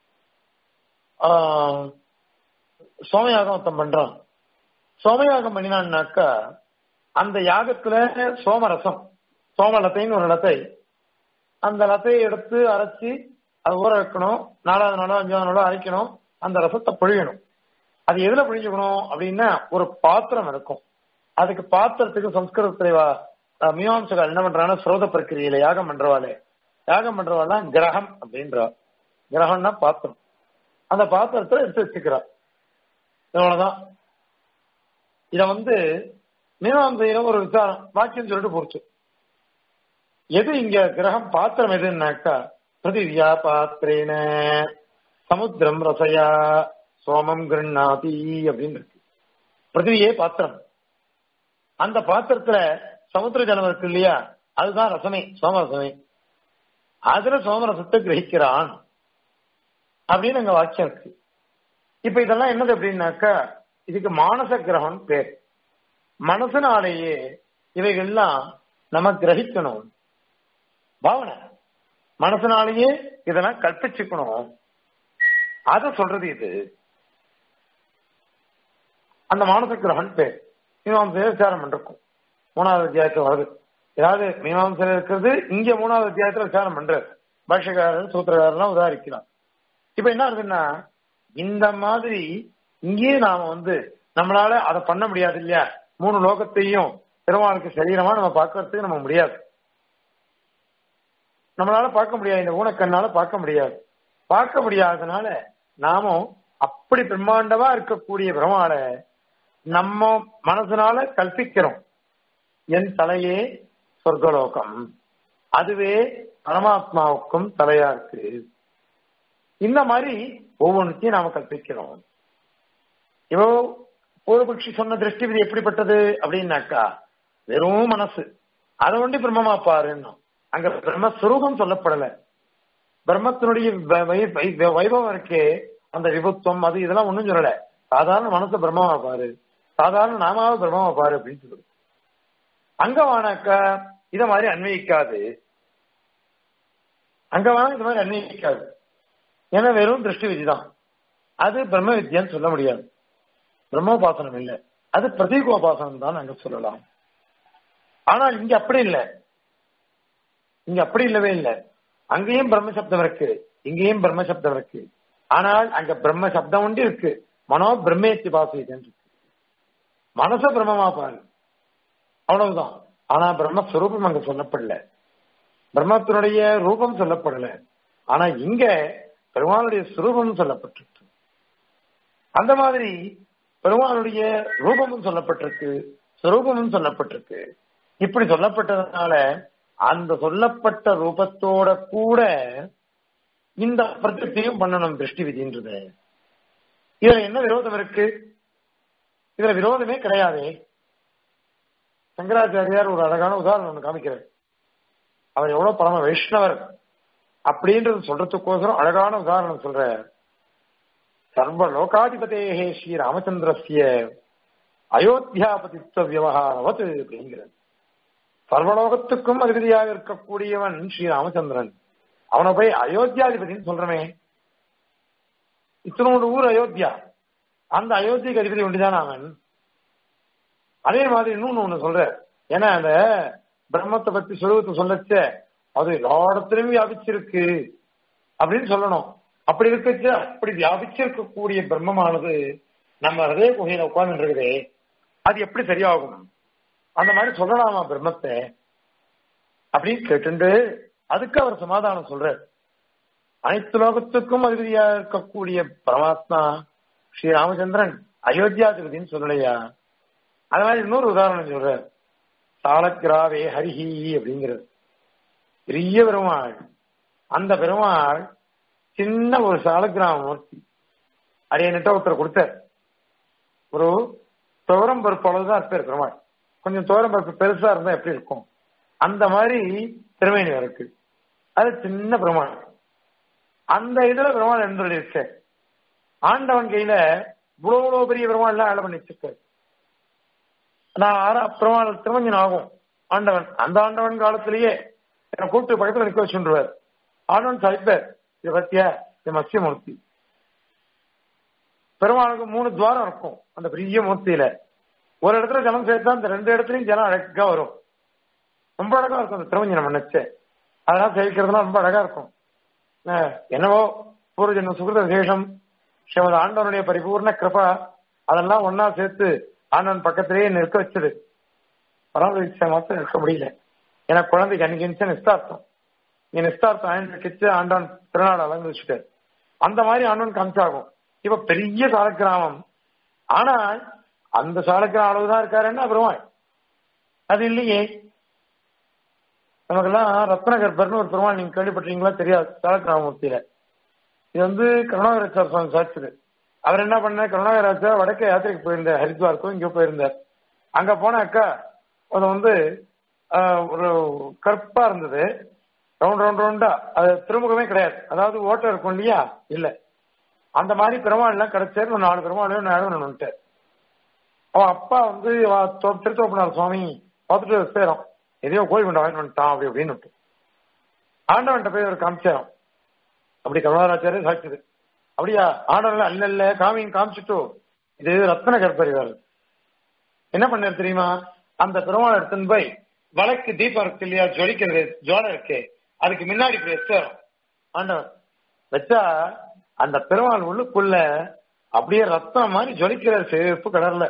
சோமயாகம் ஒருத்தன் பண்றான் சோமயாகம் பண்ணினான்னாக்கா அந்த யாகத்துல சோமரசம் சோமலத்தைன்னு ஒரு லத்தை அந்த லத்தையை எடுத்து அரைச்சி அது ஊற வைக்கணும் நாலாவது நாளோ அஞ்சாவது நாளோ அரைக்கணும் அந்த ரசத்தை பொழியணும் அது எதுல புரிஞ்சுக்கணும் அப்படின்னா ஒரு பாத்திரம் இருக்கும் அதுக்கு பாத்திரத்துக்கு சம்ஸ்கிருதத்துல மீமாம்சகால் என்ன பண்றாங்கன்னா ஸ்ரோத பிரக்கிரியில யாகம் பண்றவாளே யாகம் பண்றவாள் கிரகம் அப்படின்றா கிரகம்னா பாத்திரம் அந்த பாத்திரத்தை எடுத்து வச்சுக்கிறா இவ்வளவுதான் இத வந்து மீமாம்சையில ஒரு விசாரம் வாக்கியம் சொல்லிட்டு போச்சு எது இங்க கிரகம் பாத்திரம் எதுன்னாக்கா பிருத்திவியா பாத்திரேன சமுத்திரம் ரசையா சோமம் கிருண்ணாதி அப்படின்னு இருக்கு பிருத்திவியே பாத்திரம் அந்த பாத்திரத்துல சமுத்திர ஜலம் இருக்கு இல்லையா அதுதான் ரசமே சோமரசமே அதுல சோமரசத்தை கிரகிக்கிறான் அப்படின்னு அங்க வாக்கியம் இருக்கு இப்ப இதெல்லாம் என்னது அப்படின்னாக்கா இதுக்கு மானச கிரகம் பேர் மனசனாலேயே இவைகள்லாம் நம்ம கிரகிக்கணும் பாவனை மனசனாலேயே இதெல்லாம் கற்பிச்சுக்கணும் அத சொல்றது இது அந்த மானச கிரகன் பேர் மீமாம்சையில விசாரம் பண்ணிருக்கும் மூணாவது அத்தியாயத்துல வருது ஏதாவது மீமாம்சையில இருக்கிறது இங்க மூணாவது அத்தியாயத்துல விசாரம் பண்றாரு பாஷகாரர் சூத்திரகாரெல்லாம் உதாரிக்கலாம் இப்ப என்ன ஆகுதுன்னா இந்த மாதிரி இங்கேயே நாம வந்து நம்மளால அதை பண்ண முடியாது இல்லையா மூணு லோகத்தையும் பெருமாளுக்கு சரீரமா நம்ம பார்க்கறதுக்கு நம்ம முடியாது நம்மளால பார்க்க முடியாது இந்த ஊனக்கண்ணால பார்க்க முடியாது பார்க்க முடியாதனால நாமும் அப்படி பிரம்மாண்டமா இருக்கக்கூடிய பெருமாள நம்ம மனசனால கல்பிக்கிறோம் என் தலையே சொர்க்கலோகம் அதுவே பரமாத்மாவுக்கும் தலையா இருக்கு இந்த மாதிரி ஒவ்வொன்றையும் நாம கற்பிக்கிறோம் இப்போ பூர்வபக்ஷி சொன்ன திருஷ்டி விதி எப்படிப்பட்டது அப்படின்னாக்கா வெறும் மனசு அதை ஒண்டி பிரம்மமா பாருன்னு அங்க பிரம்மஸ்வரூபம் சொல்லப்படல பிரம்மத்தினுடைய வைபவம் இருக்கே அந்த விபத்துவம் அது இதெல்லாம் ஒண்ணும் சொல்லல சாதாரண மனசு பிரம்மமா பாரு சாதாரண நாமாவது பிரம்மமா பாரு அப்படின்னு சொல்லுது அங்க வானாக்கா இத மாதிரி அன்வயிக்காது அங்க வேணா இது மாதிரி அன்வயிக்காது ஏன்னா வெறும் திருஷ்டி விதிதான் அது பிரம்ம வித்யான்னு சொல்ல முடியாது பிரம்மோபாசனம் இல்லை அது பிரதீகோபாசனம் தான் அங்க சொல்லலாம் ஆனால் இங்க அப்படி இல்லை இங்க அப்படி இல்லவே இல்லை அங்கேயும் பிரம்ம சப்தம் இருக்கு இங்கேயும் பிரம்ம சப்தம் இருக்கு ஆனால் அங்க பிரம்ம சப்தம் ஒன்று இருக்கு மனோ பிரம்மேத்தி பாசிதன் இருக்கு மனச பிரம்மமா பாரு அவ்வளவுதான் ஆனா பிரம்மஸ்வரூபம் அங்க சொல்லப்படல பிரம்மத்தினுடைய ரூபம் சொல்லப்படல ஆனா இங்க பெருமானுடைய சுரூபம் சொல்லப்பட்டிருக்கு அந்த மாதிரி பெருமானுடைய ரூபமும் சொல்லப்பட்டிருக்கு சுரூபமும் சொல்லப்பட்டிருக்கு இப்படி சொல்லப்பட்டதுனால அந்த சொல்லப்பட்ட ரூபத்தோட கூட இந்த பிரத்யத்தையும் பண்ணணும் திருஷ்டி விதின்றது இதுல என்ன விரோதம் இருக்கு இதுல விரோதமே கிடையாதே சங்கராச்சாரியார் ஒரு அழகான உதாரணம் ஒன்று காமிக்கிறார் அவர் எவ்வளவு பரம வைஷ்ணவர் அப்படின்றது சொல்றதுக்கோசரம் அழகான உதாரணம் சொல்ற சர்வ லோகாதிபதேகே ஸ்ரீ ராமச்சந்திரஸ்ய அயோத்தியாபதித்துவ விவகாரவத் அப்படிங்கிறது சர்வலோகத்துக்கும் அதிபதியாக இருக்கக்கூடியவன் ஸ்ரீ ராமச்சந்திரன் அவனை போய் அயோத்தியாதிபதினு சொல்றமே இத்தனோட ஊர் அயோத்தியா அந்த அயோத்திக்கு அதிபதி ஒன்றுதான் அவன் அதே மாதிரி இன்னொன்னு ஒண்ணு சொல்ற ஏன்னா அந்த பிரம்மத்தை பத்தி சுரூபத்தை சொல்லச்ச அது எல்லா இடத்துலயும் வியாபிச்சிருக்கு அப்படின்னு சொல்லணும் அப்படி இருக்கச்ச அப்படி வியாபிச்சிருக்கக்கூடிய பிரம்மமானது நம்ம ஹதய குகையில உட்கார்ந்து இருக்குதே அது எப்படி சரியாகும் அந்த மாதிரி சொல்லலாமா பிரம்மத்தை அப்படின்னு கேட்டுண்டு அதுக்கு அவர் சமாதானம் சொல்றார் அனைத்து லோகத்துக்கும் அதிபதியா இருக்கக்கூடிய பரமாத்மா ஸ்ரீ ராமச்சந்திரன் அயோத்தியாதிபதினு சொல்லலையா அது மாதிரி இன்னொரு உதாரணம் சொல்றார் சாலக்கிராவே ஹரிஹி அப்படிங்கிறது பெரிய பெருமாள் அந்த பெருமாள் சின்ன ஒரு சாலக்கிராம மூர்த்தி அரியன்ட்ட ஒருத்தர் கொடுத்தார் ஒரு துவரம் பருப்பு அளவுதான் இருப்பார் பெருமாள் கொஞ்சம் துவரம் பருப்பு பெருசா இருந்தா எப்படி இருக்கும் அந்த மாதிரி திருமணி இருக்கு அது சின்ன பெருமாள் அந்த இதுல பெருமாள் எழுந்துள்ள இருக்க ஆண்டவன் கையில இவ்வளவு இவ்வளவு பெரிய பெருமாள் எல்லாம் வேலை பண்ணி வச்சிருக்காரு நான் ஆறா பெருமாள் திருமஞ்சன் ஆகும் ஆண்டவன் அந்த ஆண்டவன் காலத்திலேயே என்னை கூப்பிட்டு பக்கத்துல நிக்க வச்சுருவார் ஆண்டவன் சாய்ப்பார் இது பத்தியா இது மத்ஸ்யமூர்த்தி பெருமாளுக்கு மூணு துவாரம் இருக்கும் அந்த பெரிய மூர்த்தியில ஒரு இடத்துல ஜலம் சேர்த்தா அந்த ரெண்டு இடத்துலயும் ஜலம் அழகா வரும் ரொம்ப அழகா இருக்கும் அந்த திருமஞ்சனம் நினைச்சு அதெல்லாம் சேவிக்கிறதுலாம் ரொம்ப அழகா இருக்கும் என்னவோ பூர்வ ஜென்ம சுகிருத விசேஷம் ஸ்ரீமது ஆண்டவனுடைய பரிபூர்ண கிருபா அதெல்லாம் ஒன்னா சேர்த்து ஆண்டவன் பக்கத்திலேயே நிற்க வச்சது பரவாயில்ல மாத்திரம் நிற்க முடியல ஏன்னா குழந்தைக்கு அன்னைக்கு நிஸ்தார்த்தம் நீ நிஸ்தார்த்தம் ஆயிரத்து ஆண்டவன் திருநாள் அலங்கரிச்சுட்டார் அந்த மாதிரி ஆண்டவன் காமிச்சாகும் இப்ப பெரிய சாலக்கிராமம் ஆனா அந்த சாலக்கிராம அளவுதான் இருக்காருன்னா பெருமாள் அது இல்லையே நமக்கெல்லாம் ரத்னகர்பர்னு ஒரு பெருமாள் நீங்க கேள்விப்பட்டீங்களா தெரியாது சாலக்கிராமூர்த்தியில இது வந்து கருணாகராச்சார் சுவாமி சாட்சிது அவர் என்ன பண்ண கருணாகராச்சார் வடக்கே யாத்திரைக்கு போயிருந்தார் ஹரித்வாருக்கும் இங்க போயிருந்தார் அங்க போனாக்கா அது வந்து ஒரு கருப்பா இருந்தது ரவுண்ட் ரவுண்ட் ரவுண்டா அது திருமுகமே கிடையாது அதாவது ஓட்டம் இருக்கும் இல்லையா இல்ல அந்த மாதிரி பெருமாள் எல்லாம் கிடைச்சாரு ஒரு நாலு பெருமாள் நடந்துட்டார் அவன் அப்பா வந்து திருத்தோப்பனார் சுவாமி பார்த்துட்டு சேரும் எதையோ கோயில் கொண்டு வாங்கிட்டு வந்துட்டான் அப்படி அப்படின்னு ஆண்டவன்ட்ட போய் ஒரு காமிச்சாராம் அப்படி கருணாராச்சாரிய சாட்சிது அப்படியா ஆண்டவன் அல்ல இல்ல காமிங்க காமிச்சிட்டோ இது ரத்ன கற்பறிவார் என்ன பண்ணார் தெரியுமா அந்த பெருமாள் எடுத்துன்னு போய் வழக்கு தீபம் இருக்கு இல்லையா ஜொலிக்கிறது ஜோலை இருக்கு அதுக்கு முன்னாடி இப்படி வச்சார் ஆண்டவன் வச்சா அந்த பெருமாள் உள்ளுக்குள்ள அப்படியே ரத்தம் மாதிரி ஜொலிக்கிற சிவப்பு கடல்ல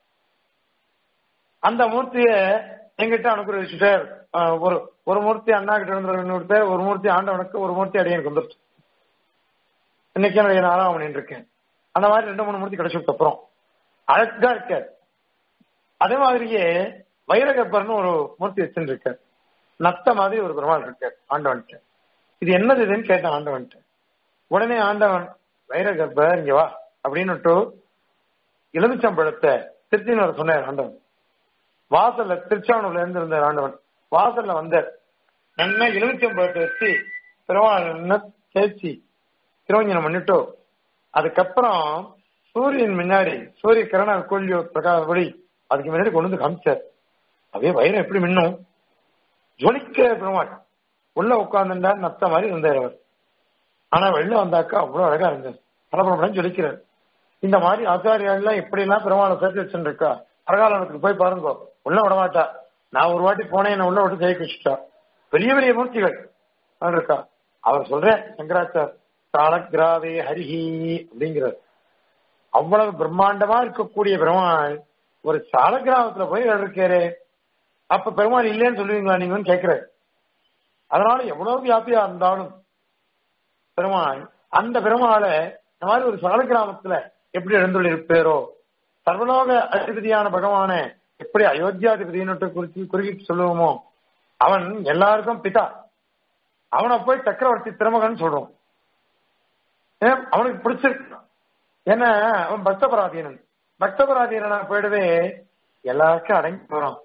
அந்த மூர்த்திய எங்கிட்ட அனுகிரகிச்சுட்டார் ஒரு ஒரு மூர்த்தி அண்ணா கிட்ட இருந்து இன்னொரு பேர் ஒரு மூர்த்தி ஆண்டவனுக்கு ஒரு மூர்த்தி அடியனுக்கு வந்துருச்சு இன்னைக்கு என்னுடைய நாலாம் பண்ணிட்டு இருக்கேன் அந்த மாதிரி ரெண்டு மூணு மூர்த்தி கிடைச்சதுக்கு அப்புறம் அழகா இருக்கார் அதே மாதிரியே வைரகப்பர்னு ஒரு மூர்த்தி வச்சுட்டு இருக்கார் நத்த மாதிரி ஒரு பெருமாள் இருக்கார் ஆண்டவன்ட்டு இது என்னது இதுன்னு கேட்டான் ஆண்டவன்ட்டு உடனே ஆண்டவன் வைரகர்பர் இங்க வா அப்படின்னுட்டு எலுமிச்சம்பழத்தை திருச்சின்னு வர சொன்னார் ஆண்டவன் வாசல்ல திருச்சானூர்ல இருந்து இருந்தார் ஆண்டவன் வாசல்ல வந்தார் நல்லா எலுமிச்சம்பழத்தை வச்சு பெருமாள் தேய்ச்சி திருவஞ்சனம் பண்ணிட்டோ அதுக்கப்புறம் சூரியன் முன்னாடி சூரிய கிரண கொல்லியோ பிரகாசப்படி அதுக்கு முன்னாடி கொண்டு வந்து காமிச்சார் அதே வைரம் எப்படி மின்னும் ஜொலிக்க பெருமாள் உள்ள உட்கார்ந்துட்டா நத்த மாதிரி இருந்தார் அவர் ஆனா வெளில வந்தாக்கா அவ்வளவு அழகா இருந்தார் பரபரப்படம் ஜொலிக்கிறார் இந்த மாதிரி ஆச்சாரியெல்லாம் எப்படி எல்லாம் பெருமாளை சேர்த்து வச்சுட்டு இருக்கா அரகாலனத்துக்கு போய் பாருங்க உள்ள விட மாட்டா நான் ஒரு வாட்டி போனேன் என்ன உள்ள விட்டு ஜெயிக்க வச்சுட்டா பெரிய பெரிய மூர்த்திகள் இருக்கா அவர் சொல்றேன் சங்கராச்சார் சாலக்கிராவே ஹரிஹி அப்படிங்கிறார் அவ்வளவு பிரம்மாண்டமா இருக்கக்கூடிய பெருமாள் ஒரு சாலக்கிராமத்துல போய் இருக்காரு அப்ப பெருமாள் இல்லைன்னு சொல்லுவீங்களா நீங்கன்னு கேட்கிறாரு அதனால எவ்வளவு வியாபியா இருந்தாலும் பெருமாள் அந்த பெருமாளை இந்த மாதிரி ஒரு சகல கிராமத்துல எப்படி எழுந்துள்ளிருப்பேரோ சர்வலோக அதிபதியான பகவான எப்படி அயோத்தியாதிபதினு குறித்து குறுக்கி சொல்லுவோமோ அவன் எல்லாருக்கும் பிதா அவனை போய் சக்கரவர்த்தி திருமகன் சொல்றோம் ஏன் அவனுக்கு பிடிச்சிருக்கு ஏன்னா அவன் பக்தபராதீனன் பக்தபராதீனனா போயிடவே எல்லாருக்கும் அடங்கி போறான்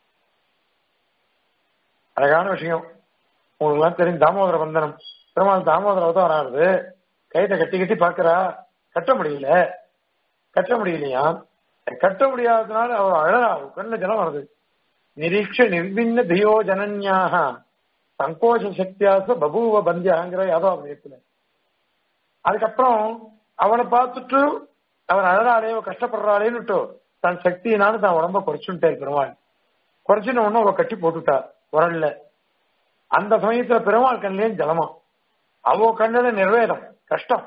அழகான விஷயம் உங்களுக்கு எல்லாம் தெரியும் தாமோதர வந்தனம் பெருமாள் தாமோதர அவதாரம் ஆகுது கைத்தை கட்டி கட்டி பாக்குறா கட்ட முடியல கட்ட முடியலையா கட்ட முடியாததுனால அவர் அழகா கண்ணுல ஜலம் வருது நிரீட்ச நிர்விண்ண தியோ ஜனன்யாக சங்கோஷ சக்தியாச பபூவ பந்தியாங்கிற யாதவ அதுக்கப்புறம் அவனை பார்த்துட்டு அவன் அழகாலேயோ கஷ்டப்படுறாளேன்னுட்டு தன் சக்தியினால தான் உடம்ப குறைச்சுட்டார் பெருமாள் குறைச்சின உடனே அவ கட்டி போட்டுட்டா உரல்ல அந்த சமயத்துல பெருமாள் கண்ணிலேயும் ஜலமா அவ கண்ணுல நிர்வேதம் கஷ்டம்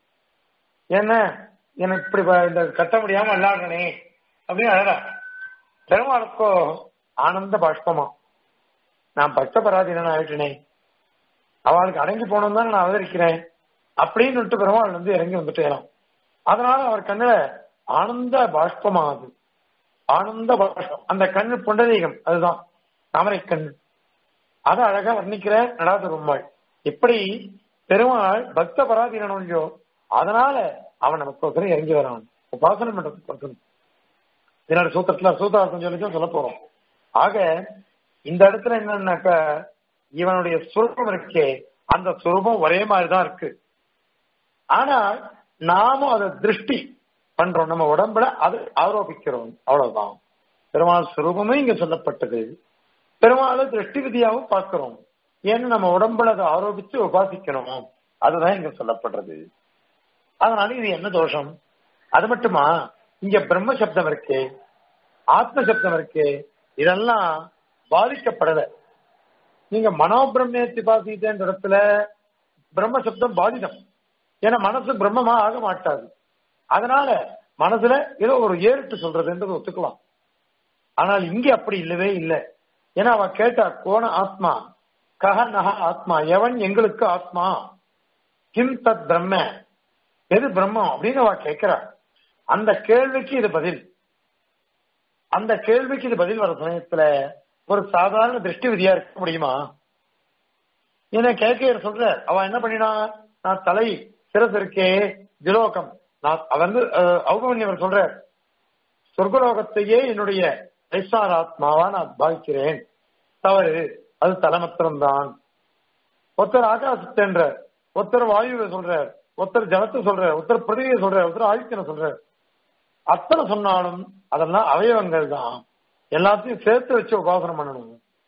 என்ன எனக்கு இப்படி ப- இந்த கட்ட முடியாம விளையாடுறனே அப்படின்னு அழகா பெருமாளுக்கோ ஆனந்த பாஷ்பமா நான் பக்த பராதீனன் ஆயிட்டனே அவளுக்கு அடங்கி போனோம் தான் நான் அவதரிக்கிறேன் அப்படின்னு பெருமாள் வந்து இறங்கி வந்துட்டேராம் அதனால அவர் கண்ணுல ஆனந்த பாஷ்பமாகுது ஆனந்த பாஷ்பம் அந்த கண்ணு பொண்டதீகம் அதுதான் தாமரை கண் அதை அழகா வர்ணிக்கிற நடாத பெருமாள் எப்படி பெருமாள் பக்த பராதீனன் இல்லையோ அதனால அவன் நமக்கு ஒருத்தர் இறங்கி வரான் உபாசனை பண்றதுக்கு ஒருத்தன் பின்னாடி சூத்திரத்துல சூத்திரார்த்தம் சொல்லி சொல்ல போறோம் ஆக இந்த இடத்துல என்னன்னாக்க இவனுடைய சுரூபம் இருக்கே அந்த சுரூபம் ஒரே மாதிரிதான் இருக்கு ஆனா நாமும் அதை திருஷ்டி பண்றோம் நம்ம உடம்புல அது ஆரோபிக்கிறோம் அவ்வளவுதான் பெருமாள் சுரூபமும் இங்க சொல்லப்பட்டது பெருமாளை திருஷ்டி விதியாவும் பார்க்கிறோம் ஏன்னு நம்ம உடம்புல அதை ஆரோபிச்சு உபாசிக்கணும் அதுதான் இங்க சொல்லப்படுறது அதனால இது என்ன தோஷம் அது மட்டுமா இங்க பிரம்ம சப்தம் இருக்கு ஆத்ம சப்தம் இருக்கு இதெல்லாம் பாதிக்கப்படல நீங்க மனோபிரம்மேத்தி பாசித்தேன்ற இடத்துல பிரம்ம சப்தம் பாதிதம் ஏன்னா மனசு பிரம்மமா ஆக மாட்டாது அதனால மனசுல ஏதோ ஒரு ஏறிட்டு சொல்றதுன்றது ஒத்துக்கலாம் ஆனால் இங்க அப்படி இல்லவே இல்லை ஏன்னா அவ கேட்டா கோண ஆத்மா கஹ நக ஆத்மா எவன் எங்களுக்கு ஆத்மா கிம் தத் பிரம்ம எது பிரம்மம் அப்படின்னு அவ கேட்கிறா அந்த கேள்விக்கு இது பதில் அந்த கேள்விக்கு இது பதில் வர சமயத்துல ஒரு சாதாரண திருஷ்டி விதியா இருக்க முடியுமா ஏன்னா கேக்கையர் சொல்ற அவ என்ன பண்ணினா நான் தலை சிரஸ் இருக்கே திலோகம் நான் அவர் வந்து அவர் சொல்ற சொர்க்கலோகத்தையே என்னுடைய ஐசார் ஆத்மாவா நான் பாவிக்கிறேன் தவறு அது தலைமத்திரம்தான் ஒருத்தர் ஆகாசத்தென்ற ஒருத்தர் வாயுவை சொல்றார் ஒருத்தர் ஜலத்தை சொல்றார் ஒருத்தர் பிரதியை சொல்றார் ஒருத்தர் ஆதித்தனை சொல்றார் அத்தனை சொன்னாலும் அதெல்லாம் அவயவங்கள் தான் எல்லாத்தையும் சேர்த்து வச்சு உபாசனம் பண்ணணும்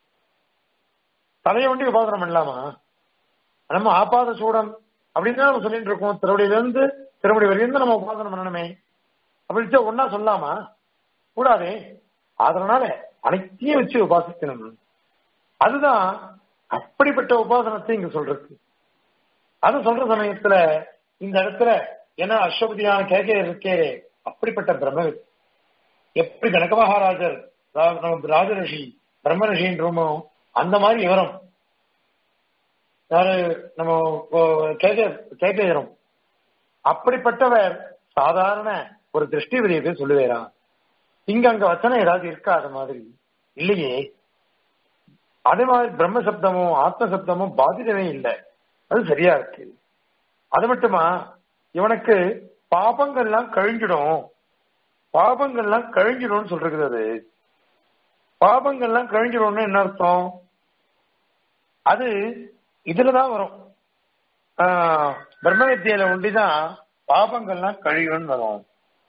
தலையை வண்டி உபாசனம் பண்ணலாமா நம்ம ஆபாத சூடம் அப்படின்னு தான் நம்ம சொல்லிட்டு இருக்கோம் திருவடியில இருந்து திருவடி வரையிருந்து நம்ம உபாசனம் பண்ணணுமே அப்படி ஒன்னா சொல்லாமா கூடாதே அதனால அனைத்தையும் வச்சு உபாசிக்கணும் அதுதான் அப்படிப்பட்ட உபாசனத்தை இங்க சொல்றது அது சொல்ற சமயத்துல இந்த இடத்துல ஏன்னா அஸ்வபதியான கேட்க இருக்கே அப்படிப்பட்ட பிரம்ம எப்படி கனக மகாராஜர் நம்ம ராஜரிஷி பிரம்ம ரிஷின்றோமோ அந்த மாதிரி இவரும் யாரு நம்ம கேட்க கேட்கிறோம் அப்படிப்பட்டவர் சாதாரண ஒரு திருஷ்டி விதியை சொல்லுவேரா இங்க அங்க வச்சனம் ஏதாவது இருக்காத மாதிரி இல்லையே அதே மாதிரி பிரம்ம சப்தமும் ஆத்ம சப்தமும் பாதிதமே இல்லை அது சரியா இருக்கு அது மட்டுமா இவனுக்கு பாபங்கள்லாம் கழிஞ்சிடும் பாபங்கள்லாம் கழிஞ்சிடும்னு சொல்றது அது பாபங்கள்லாம் கழிஞ்சிடும்னு என்ன அர்த்தம் அது இதுலதான் வரும் பிரம்ம வித்தியில ஒண்டிதான் பாபங்கள்லாம் கழிவுன்னு வரும்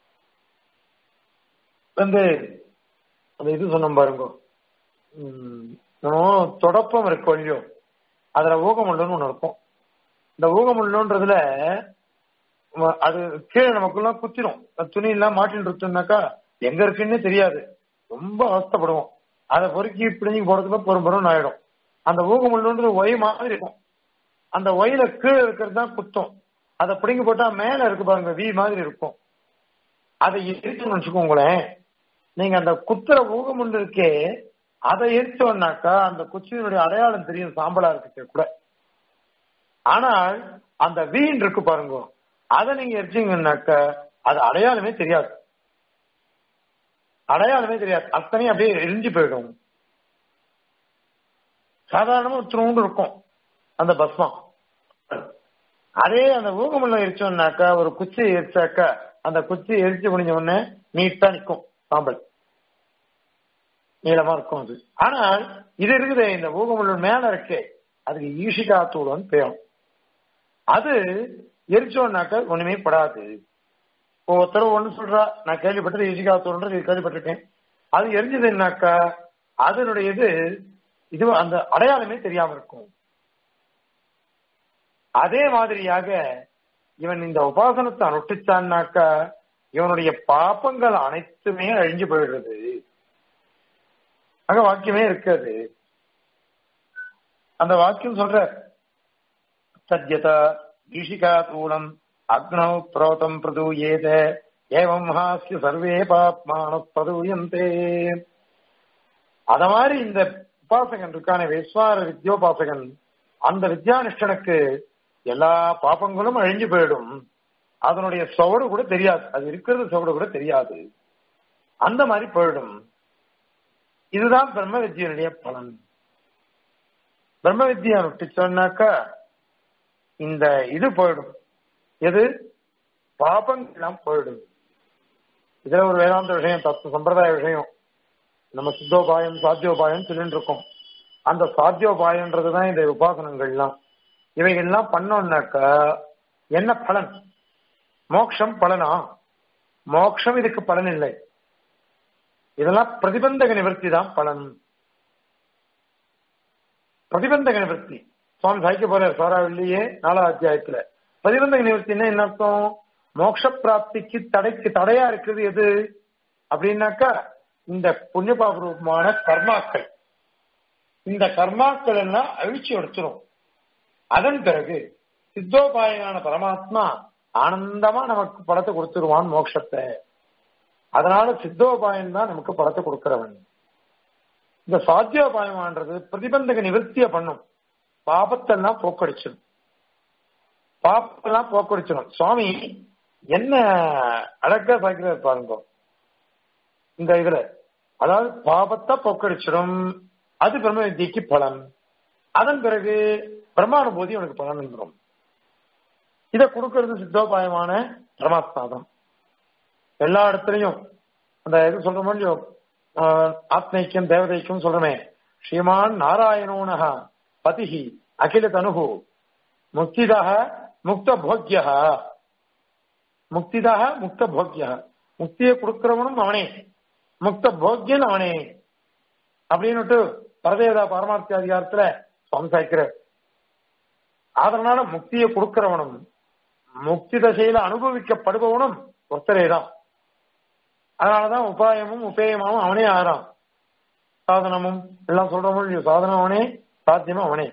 வந்து அந்த இது சொன்னோம் பாருங்க நம்ம தொடப்பம் இருக்கு வழியோ அதுல ஊகமுள்ளன்னு ஒண்ணு இருக்கும் இந்த ஊகமுள்ளன்றதுல அது கீழே நமக்குள்ள குத்திரும் துணி எல்லாம் மாட்டின்னு இருக்குனாக்கா எங்க இருக்குன்னு தெரியாது ரொம்ப அவஸ்தப்படுவோம் அதை பொறுக்கி பிடிஞ்சி போறதுக்குள்ள பொறும் பொறும் ஆயிடும் அந்த ஊகமுள்ளன்றது ஒய் மாதிரி இருக்கும் அந்த ஒயில கீழே இருக்கிறது தான் குத்தும் அதை பிடிங்கி போட்டா மேல இருக்கு பாருங்க வி மாதிரி இருக்கும் அதை எரிச்சோம்னு வச்சுக்கோங்களேன் நீங்க அந்த குத்துற ஊகமுண்டு இருக்கே அதை எரிச்சோம்னாக்கா அந்த குச்சியினுடைய அடையாளம் தெரியும் சாம்பலா இருக்கு கூட ஆனால் அந்த வீண் இருக்கு பாருங்க அதை நீங்க எரிச்சீங்கன்னாக்க அது அடையாளமே தெரியாது அடையாளமே தெரியாது அத்தனையும் அப்படியே எரிஞ்சு போயிடும் சாதாரணமா திரும்ப இருக்கும் அந்த பஸ்மம் அதே அந்த ஊகமல்லம் எரிச்சோம்னாக்கா ஒரு குச்சியை எரிச்சாக்கா அந்த குச்சி எரிச்சு முடிஞ்ச உடனே நீட்டா நிற்கும் சாம்பல் நீளமா இருக்கும் அது ஆனால் இது இருக்குது இந்த ஊகமல்லூர் மேல இருக்கே அதுக்கு ஈஷிகா தூளம் பேரும் அது எரிச்சோம்னாக்க ஒண்ணுமே படாது ஒருத்தர் ஒண்ணு சொல்றா நான் கேள்விப்பட்டது ஈஷிகா தூள்ன்றது கேள்விப்பட்டிருக்கேன் அது எரிஞ்சதுன்னாக்கா அதனுடைய இது இது அந்த அடையாளமே தெரியாம இருக்கும் அதே மாதிரியாக இவன் இந்த உபாசனத்தை அனுஷ்டிச்சான்னாக்கா இவனுடைய பாப்பங்கள் அனைத்துமே அழிஞ்சு போயிடுறது அங்க வாக்கியமே இருக்காது அந்த வாக்கியம் சொல்ற சத்யதா ஈஷிகா தூளம் அக்னௌ புரோதம் பிரதூயேத ஏவம் ஹாஸ்ய சர்வே பாப்மான பிரதூயந்தே அத மாதிரி இந்த உபாசகன் இருக்கான விஸ்வார வித்யோபாசகன் அந்த வித்யானிஷ்டனுக்கு எல்லா பாப்பங்களும் அழிஞ்சு போயிடும் அதனுடைய சுவடு கூட தெரியாது அது இருக்கிறது சுவடு கூட தெரியாது அந்த மாதிரி போயிடும் இதுதான் பிரம்ம வித்யனுடைய பலன் பிரம்ம வித்யா நுட்டிச்சோன்னாக்கா இந்த இது போயிடும் எது பாபங்கள் எல்லாம் போயிடும் இதுல ஒரு வேதாந்த விஷயம் தத்துவ சம்பிரதாய விஷயம் நம்ம சித்தோபாயம் சாத்தியோபாயம் சொல்லிட்டு இருக்கோம் அந்த சாத்தியோபாயன்றதுதான் இந்த உபாசனங்கள்லாம் இவைகள்லாம் பண்ணோம்னாக்கா என்ன பலன் மோக்ஷம் பலனா மோக்ஷம் இதுக்கு பலன் இல்லை இதெல்லாம் பிரதிபந்தக நிவர்த்தி தான் பலன் பிரதிபந்தக நிவர்த்தி சுவாமி சாய்க்க போறார் சாராவிலேயே நாலாவது அத்தியாயத்துல பிரதிபந்தக நிவர்த்தின்னா என்ன அர்த்தம் மோட்ச பிராப்திக்கு தடைக்கு தடையா இருக்கிறது எது அப்படின்னாக்கா இந்த புண்ணியபாபரூபமான கர்மாக்கள் இந்த கர்மாக்கள் எல்லாம் அழிச்சு எடுத்துரும் அதன் பிறகு சித்தோபாயனான பரமாத்மா ஆனந்தமா நமக்கு படத்தை கொடுத்துருவான் மோட்சத்தை அதனால சித்தோபாயம் தான் நமக்கு படத்தை கொடுக்கிறவன் இந்த சாத்தியோபாயமான்றது பிரதிபந்தக நிவர்த்திய பண்ணும் பாபத்தெல்லாம் போக்கடிச்சிடும் பாப்பெல்லாம் போக்கடிச்சிடும் சுவாமி என்ன அழகா சாய்க்கிறார் பாருங்க இந்த இதுல அதாவது பாபத்தை போக்கடிச்சிடும் அது பிரம்ம வித்தியக்கு பலன் அதன் பிறகு பிரம்மானுபூதி உனக்கு பலன் வந்துடும் இதை கொடுக்கறது சித்தோபாயமான பரமாத்மா தான் எல்லா இடத்துலையும் அந்த இது சொல்ற மாதிரி ஆத்மைக்கியம் தேவதைக்கும் சொல்றமே ஸ்ரீமான் நாராயணோனஹ பதிஹி அகில தனுகு முக்திதாக முக்த போக்கிய முக்திதாக முக்த போக்கிய முக்தியை கொடுக்கிறவனும் அவனே முக்த போக்கியன் அவனே அப்படின்னுட்டு பரதேதா பரமார்த்தி அதிகாரத்துல சம்சாரிக்கிற அதனால முக்தியை கொடுக்கிறவனும் முக்தி தசையில அனுபவிக்கப்படுபவனும் ஒருத்தரே தான் அதனாலதான் உபாயமும் உபேயமாவும் அவனே ஆறான் சாதனமும் எல்லாம் சொல்ற மொழி சாதனம் அவனே சாத்தியமும் அவனே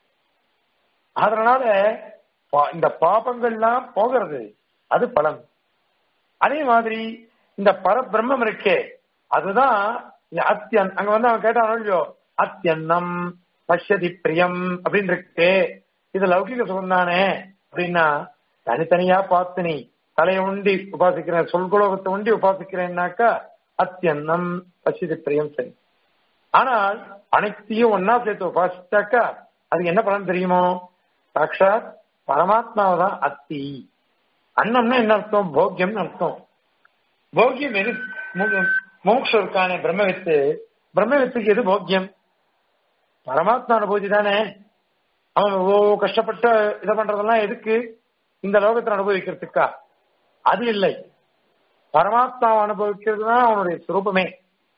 அதனால இந்த பாபங்கள்லாம் போகிறது அது பலன் அதே மாதிரி இந்த பரபிரம்மம் இருக்கே அதுதான் அத்தியன் அங்க வந்து அவன் கேட்டான் இல்லையோ அத்தியன்னம் பஷ்யதி பிரியம் அப்படின்னு இருக்கு இது லௌகிக சுகம் தானே அப்படின்னா தனித்தனியா பார்த்து நீ தலையை உண்டி உபாசிக்கிறேன் சொல்குலோகத்தை உண்டி உபாசிக்கிறேன்னாக்கா அத்தியன்னம் பசிதி பிரியம் சரி ஆனால் அனைத்தையும் ஒன்னா சேர்த்து உபாசிச்சாக்கா அதுக்கு என்ன பலன் தெரியுமோ சாட்சாத் பரமாத்மாவை தான் அத்தி அன்னம்னா என்ன அர்த்தம் போக்கியம்னு அர்த்தம் போக்கியம் எது மோக்ஷம் இருக்கானே பிரம்மவித்து பிரம்மவித்துக்கு எது போக்கியம் பரமாத்மா அனுபூதி தானே அவன் ஓ கஷ்டப்பட்டு இதை பண்றதெல்லாம் எதுக்கு இந்த லோகத்தில் அனுபவிக்கிறதுக்கா அது இல்லை பரமாத்மாவை அனுபவிக்கிறது தான் அவனுடைய சுரூபமே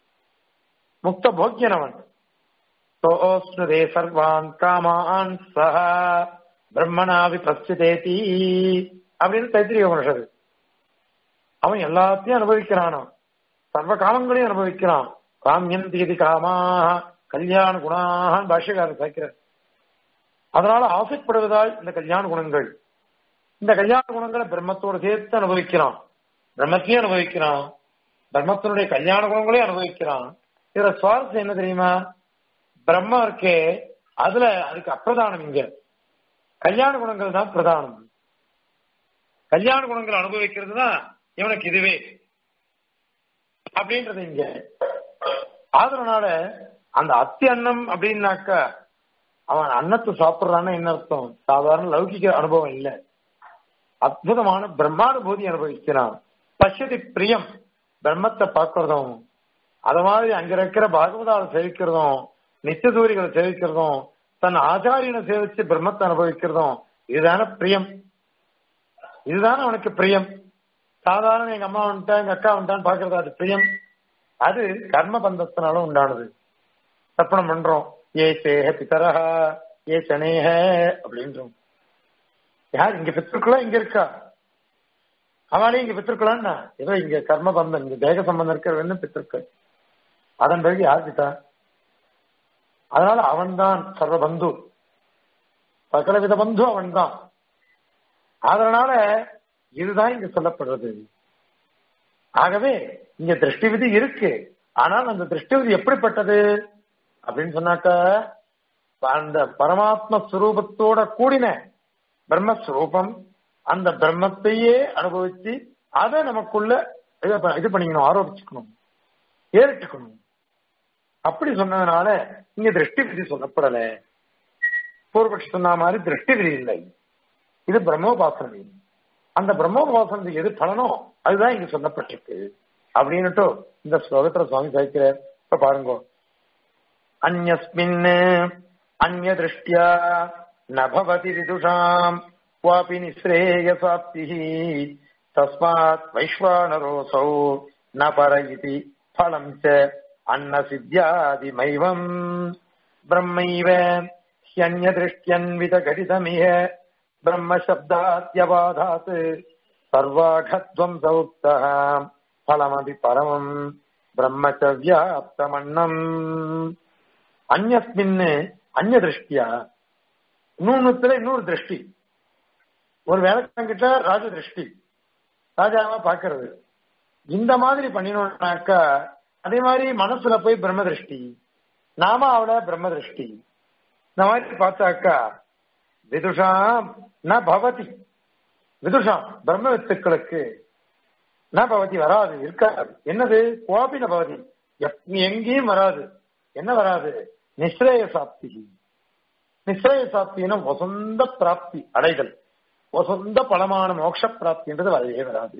முக்த போக்கியன் அவன் சோஸ்னுதே சர்வான் காமான் சஹ பிரம்மனாவி பிரஸ்துதேதி அப்படின்னு தைத்திரிய உபனிஷது அவன் எல்லாத்தையும் அனுபவிக்கிறானாம் சர்வ காமங்களையும் அனுபவிக்கிறான் காமியம் தீதி காமாக கல்யாண குணாக பாஷ்யக்காரர் சேர்க்கிறார் அதனால ஆசைப்படுவதால் இந்த கல்யாண குணங்கள் இந்த கல்யாண குணங்களை பிரம்மத்தோடு சேர்த்து அனுபவிக்கிறான் பிரம்மத்தையும் அனுபவிக்கிறான் பிரம்மத்தினுடைய கல்யாண குணங்களையும் அனுபவிக்கிறான் இதுல சுவாரஸ்யம் என்ன தெரியுமா பிரம்மம் இருக்கே அதுல அதுக்கு அப்பிரதானம் இங்க கல்யாண குணங்கள் தான் பிரதானம் கல்யாண குணங்கள் அனுபவிக்கிறது தான் இவனுக்கு இதுவே அப்படின்றது இங்க ஆதரனால அந்த அத்தி அன்னம் அப்படின்னாக்கா அவன் அன்னத்தை சாப்பிடுறான்னு என்ன அர்த்தம் சாதாரண லௌகிக அனுபவம் இல்ல அற்புதமான பிரம்மானுபூதி அனுபவிக்கிறான் பசதி பிரியம் பிரம்மத்தை பார்க்கறதும் அது மாதிரி அங்க இருக்கிற பாகவதாவை சேவிக்கிறதும் நித்தியதூரிகளை சேவிக்கிறதும் தன் ஆச்சாரியனை சேவிச்சு பிரம்மத்தை அனுபவிக்கிறதும் இதுதானே பிரியம் இதுதானே அவனுக்கு பிரியம் சாதாரண எங்க அம்மா வந்துட்டா எங்க அக்கா வந்துட்டான்னு பாக்குறது அது பிரியம் அது கர்ம பந்தத்தினால உண்டானது தர்ப்பணம் பண்றோம் ஏ சேஹ பிதரஹா ஏ சனேஹ அப்படின்றோம் யார் இங்க பித்திருக்களா இங்க இருக்கா அவனே இங்க பித்திருக்கலான்னா ஏதோ இங்க கர்ம பந்தம் இங்க தேக சம்பந்தம் இருக்கிறவன்னு பித்திருக்கள் அதன் பிறகு யார் பித்தா அதனால அவன்தான் சர்வ பந்து சகலவித பந்து அவன்தான் அதனால இதுதான் இங்க சொல்லப்படுறது ஆகவே இங்க திருஷ்டி விதி இருக்கு ஆனால் அந்த திருஷ்டி விதி எப்படிப்பட்டது அப்படின்னு சொன்னாக்க அந்த பரமாத்ம ஸ்வரூபத்தோட கூடின பிரம்மஸ்வரூபம் அந்த பிரம்மத்தையே அனுபவிச்சு அதை நமக்குள்ள இது பண்ணிக்கணும் ஆரோபிச்சுக்கணும் ஏறிட்டுக்கணும் அப்படி சொன்னதுனால இங்க திருஷ்டி விதி சொல்லப்படல பூர்வபட்சி சொன்ன மாதிரி திருஷ்டி விதி இல்லை இது பிரம்மோபாசனை அந்த பிரம்மோபாசனத்துக்கு எது பலனோ அதுதான் இங்க சொல்லப்பட்டிருக்கு அப்படின்னுட்டு இந்த ஸ்லோகத்துல சுவாமி சாய்க்கிறார் இப்ப பாருங்க அந்யஸ்மின் அந்ய திருஷ்டியா நபவதி விதுஷாம் வாபி நிஸ்ரேயசாப்தி தஸ்மாத் வைஸ்வானரோசௌ ந பர இதி பலம் ச அன்ன சித்தியாதிமைவம் பிரம்மைவ ஹியன்ய திருஷ்டியன்வித கடிதமிக பிரம்மசப்தாத்யபாதாத் சர்வாகத்வம் சௌக்தः பலமபி பரமம் பிரம்மச்ச வியாப்தமன்னம் அந்யஸ்மின் அந்நிய திருஷ்டியா இன்னொன்னுத்துல இன்னொரு திருஷ்டி ஒரு வேலைக்காரங்கிட்ட ராஜ திருஷ்டி ராஜாவா பாக்குறது இந்த மாதிரி பண்ணினோம்னாக்கா அதே மாதிரி மனசுல போய் பிரம்ம திருஷ்டி நாம அவள பிரம்ம திருஷ்டி இந்த மாதிரி பார்த்தாக்கா விதுஷாம் ந பவதி விதுஷாம் பிரம்ம வித்துக்களுக்கு ந பவதி வராது இருக்காது என்னது கோபி ந பவதி எங்கேயும் வராது என்ன வராது நிஸ்ரேய சாப்தி நிஸ்ரேய சாப்தினா வசந்த பிராப்தி அடைதல் வசந்த பலமான மோட்ச பிராப்தின்றது வரவே வராது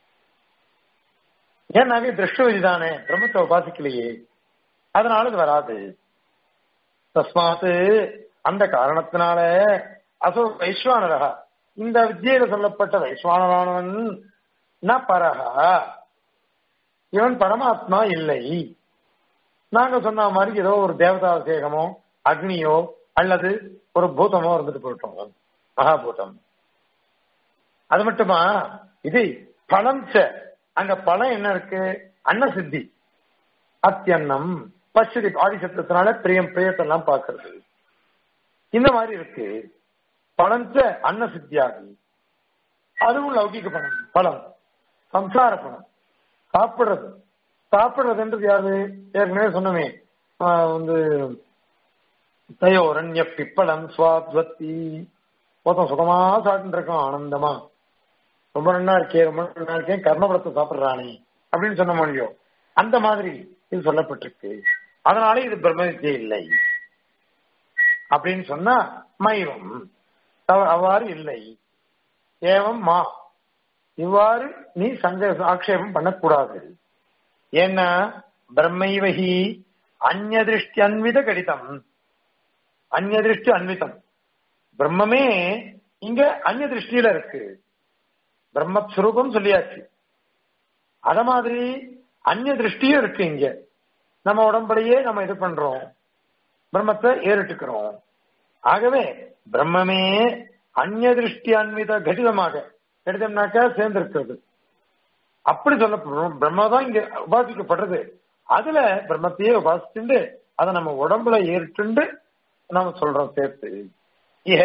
ஏன்னாவே திருஷ்டி தானே பிரம்மத்தை உபாசிக்கலையே அதனால இது வராது தஸ்மாத்து அந்த காரணத்தினால அசோ வைஸ்வானரகா இந்த வித்தியில சொல்லப்பட்ட வைஸ்வானரானவன் ந பரகா இவன் பரமாத்மா இல்லை நாங்க சொன்ன மாதிரி ஏதோ ஒரு தேவதா சேகமோ அக்னியோ அல்லது ஒரு பூதமோ இருந்துட்டு போயிட்டோம் மகாபூதம் அது மட்டுமா இது பலம் ச அங்க பலம் என்ன இருக்கு அன்ன சித்தி அத்தியன்னம் பசுதி ஆதிசத்தினால பிரியம் பிரியத்தெல்லாம் பாக்குறது இந்த மாதிரி இருக்கு பலஞ்ச அன்ன சித்தியாகி அதுவும் லௌகிக பணம் பலம் சம்சார பணம் சாப்பிடுறது சாப்பிடுறதுன்றது யாரு ஏற்கனவே சொன்னமே வந்து தயோரண்ய பிப்பளம் சுவாத்வத்தி ஒருத்தன் சுகமா சாப்பிட்டு இருக்கான் ஆனந்தமா ரொம்ப நல்லா இருக்கே ரொம்ப நல்லா இருக்கேன் கர்மபுரத்தை சாப்பிடுறானே அப்படின்னு சொன்ன முடியும் அந்த மாதிரி இது சொல்லப்பட்டிருக்கு அதனால இது பிரம்மவித்தியை இல்லை அப்படின்னு சொன்னா மைவம் அவ்வாறு இல்லை ஏவம் மா இவ்வாறு நீ சங்க ஆக்ஷேபம் பண்ணக்கூடாது ஏன்னா பிரம்மைவகி அந்நிய திருஷ்டி அன்வித கடிதம் அந்நிய திருஷ்டி அன்விதம் பிரம்மமே இங்க அந்நிய திருஷ்டியில இருக்கு பிரம்மஸ்வரூபம் சொல்லியாச்சு அத மாதிரி அந்நிய திருஷ்டியும் இருக்கு இங்க நம்ம உடம்புலையே நம்ம இது பண்றோம் பிரம்மத்தை ஏறிட்டுக்கிறோம் ஆகவே பிரம்மமே அந்நிய திருஷ்டி அன்வித கடிதமாக கடிதம்னாக்கா சேர்ந்திருக்கிறது அப்படி சொல்லப்படுறோம் பிரம்மா தான் இங்க உபாசிக்கப்படுறது அதுல பிரம்மத்தையே உபாசிச்சுண்டு அதை நம்ம உடம்புல ஏறிட்டுண்டு நாம சொல்றோம் சேர்த்து இஹ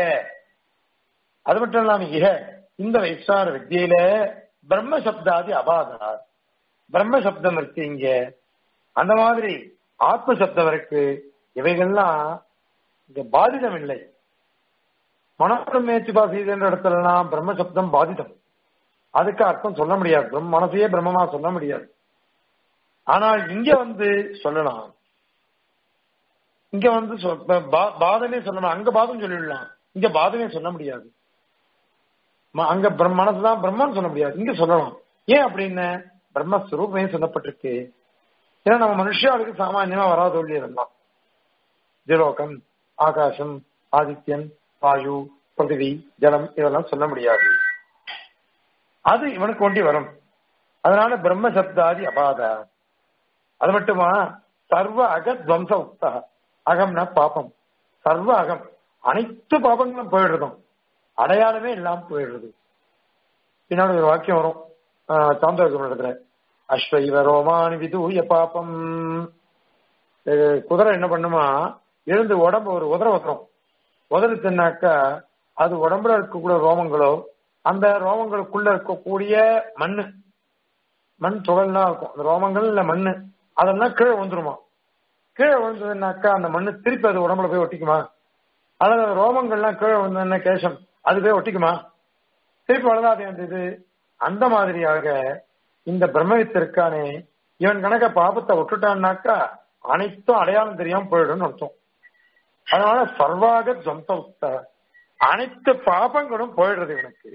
அது மட்டும் இல்லாம இஹ இந்த வைசார வித்தியில பிரம்ம சப்தாதி அபாதனார் பிரம்ம சப்தம் இருக்கு இங்க அந்த மாதிரி ஆத்ம சப்தம் இருக்கு இவைகள்லாம் இங்க பாதிதம் இல்லை மனப்பிரமேச்சுபாசீதன்ற இடத்துலலாம் பிரம்ம சப்தம் பாதிதம் அதுக்கு அர்த்தம் சொல்ல முடியாது பிரம்ம மனசையே பிரம்மமா சொல்ல முடியாது ஆனால் இங்க வந்து சொல்லலாம் இங்க வந்து சொ- பா- பாதமே சொல்லலாம் அங்க பாதம் சொல்லிடலாம் இங்க பாதமே சொல்ல முடியாது ம- அங்க பிரம்- மனசுதான் பிரம்மன்னு சொல்ல முடியாது இங்க சொல்லலாம் ஏன் அப்படின்னு பிரம்மஸ்வரூபமே சொல்லப்பட்டிருக்கு ஏன்னா நம்ம மனுஷாளுக்கு சாமானியமா வராத சொல்லி இதெல்லாம் திலோகம் ஆகாசம் ஆதித்யன் வாயு பிருத்திவி ஜலம் இதெல்லாம் சொல்ல முடியாது அது இவனுக்கு ஒண்டி வரும் அதனால பிரம்ம சப்தாதி அபாத அது மட்டுமா சர்வ அகத்வம்ச உக்தா அகம்னா பாபம் சர்வ அகம் அனைத்து பாபங்களும் போயிடுறதும் அடையாளமே இல்லாம போயிடுறது பின்னாடி ஒரு வாக்கியம் வரும் சாந்தோகம் இடத்துல அஸ்வைவ ரோமானி விதூய பாபம் அஹ் குதிரை என்ன பண்ணுமா எழுந்து உடம்பு ஒரு உதற உதறும் உதறுச்சுன்னாக்கா அது உடம்புல இருக்கக்கூடிய ரோமங்களோ அந்த ரோமங்களுக்குள்ள இருக்கக்கூடிய மண்ணு மண் துகள்லாம் இருக்கும் அந்த ரோமங்கள் இல்ல மண்ணு அதெல்லாம் கீழே விழுந்துருமா கீழே விழுந்ததுன்னாக்கா அந்த மண்ணு திருப்பி அது உடம்புல போய் ஒட்டிக்குமா அதாவது அந்த ரோமங்கள்லாம் கீழே விழுந்ததுன்னா கேசம் அது போய் ஒட்டிக்குமா திருப்பி வளராது அந்த இது அந்த மாதிரியாக இந்த பிரம்மவித்து இருக்கானே இவன் கணக்க பாபத்தை விட்டுட்டான்னாக்கா அனைத்தும் அடையாளம் தெரியாம போயிடும்னு அர்த்தம் அதனால சர்வாக சொந்த உக்த அனைத்து பாபங்களும் போயிடுறது இவனுக்கு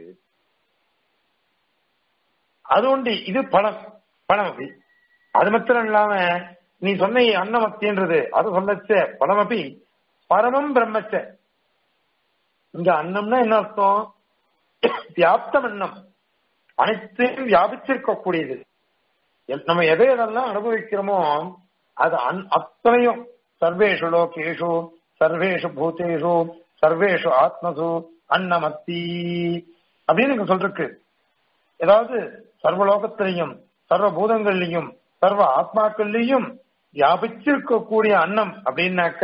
அது உண்டு இது பலம் பலம் அப்படி அது மாத்திரம் இல்லாம நீ சொன்ன அன்னமத்தின்றது அது சொல்லச்ச பலம் அப்படி பரமம் பிரம்மச்ச இங்க அன்னம்னா என்ன அர்த்தம் வியாப்தம் அன்னம் அனைத்தையும் வியாபிச்சிருக்கக்கூடியது எல்- நம்ம எதை எதெல்லாம் அனுபவிக்கிறோமோ அது அன்- அத்தனையும் சர்வேஷு லோகேஷு சர்வேஷு பூதேஷு சர்வேஷு ஆத்மசு அன்னமத்தி அப்படின்னு இங்க சொல்லிருக்கு ஏதாவது சர்வலோகத்திலையும் சர்வ பூதங்கள்லையும் சர்வ ஆத்மாக்கள்லையும் வியாபிச்சிருக்கக்கூடிய அன்னம் அப்படின்னாக்க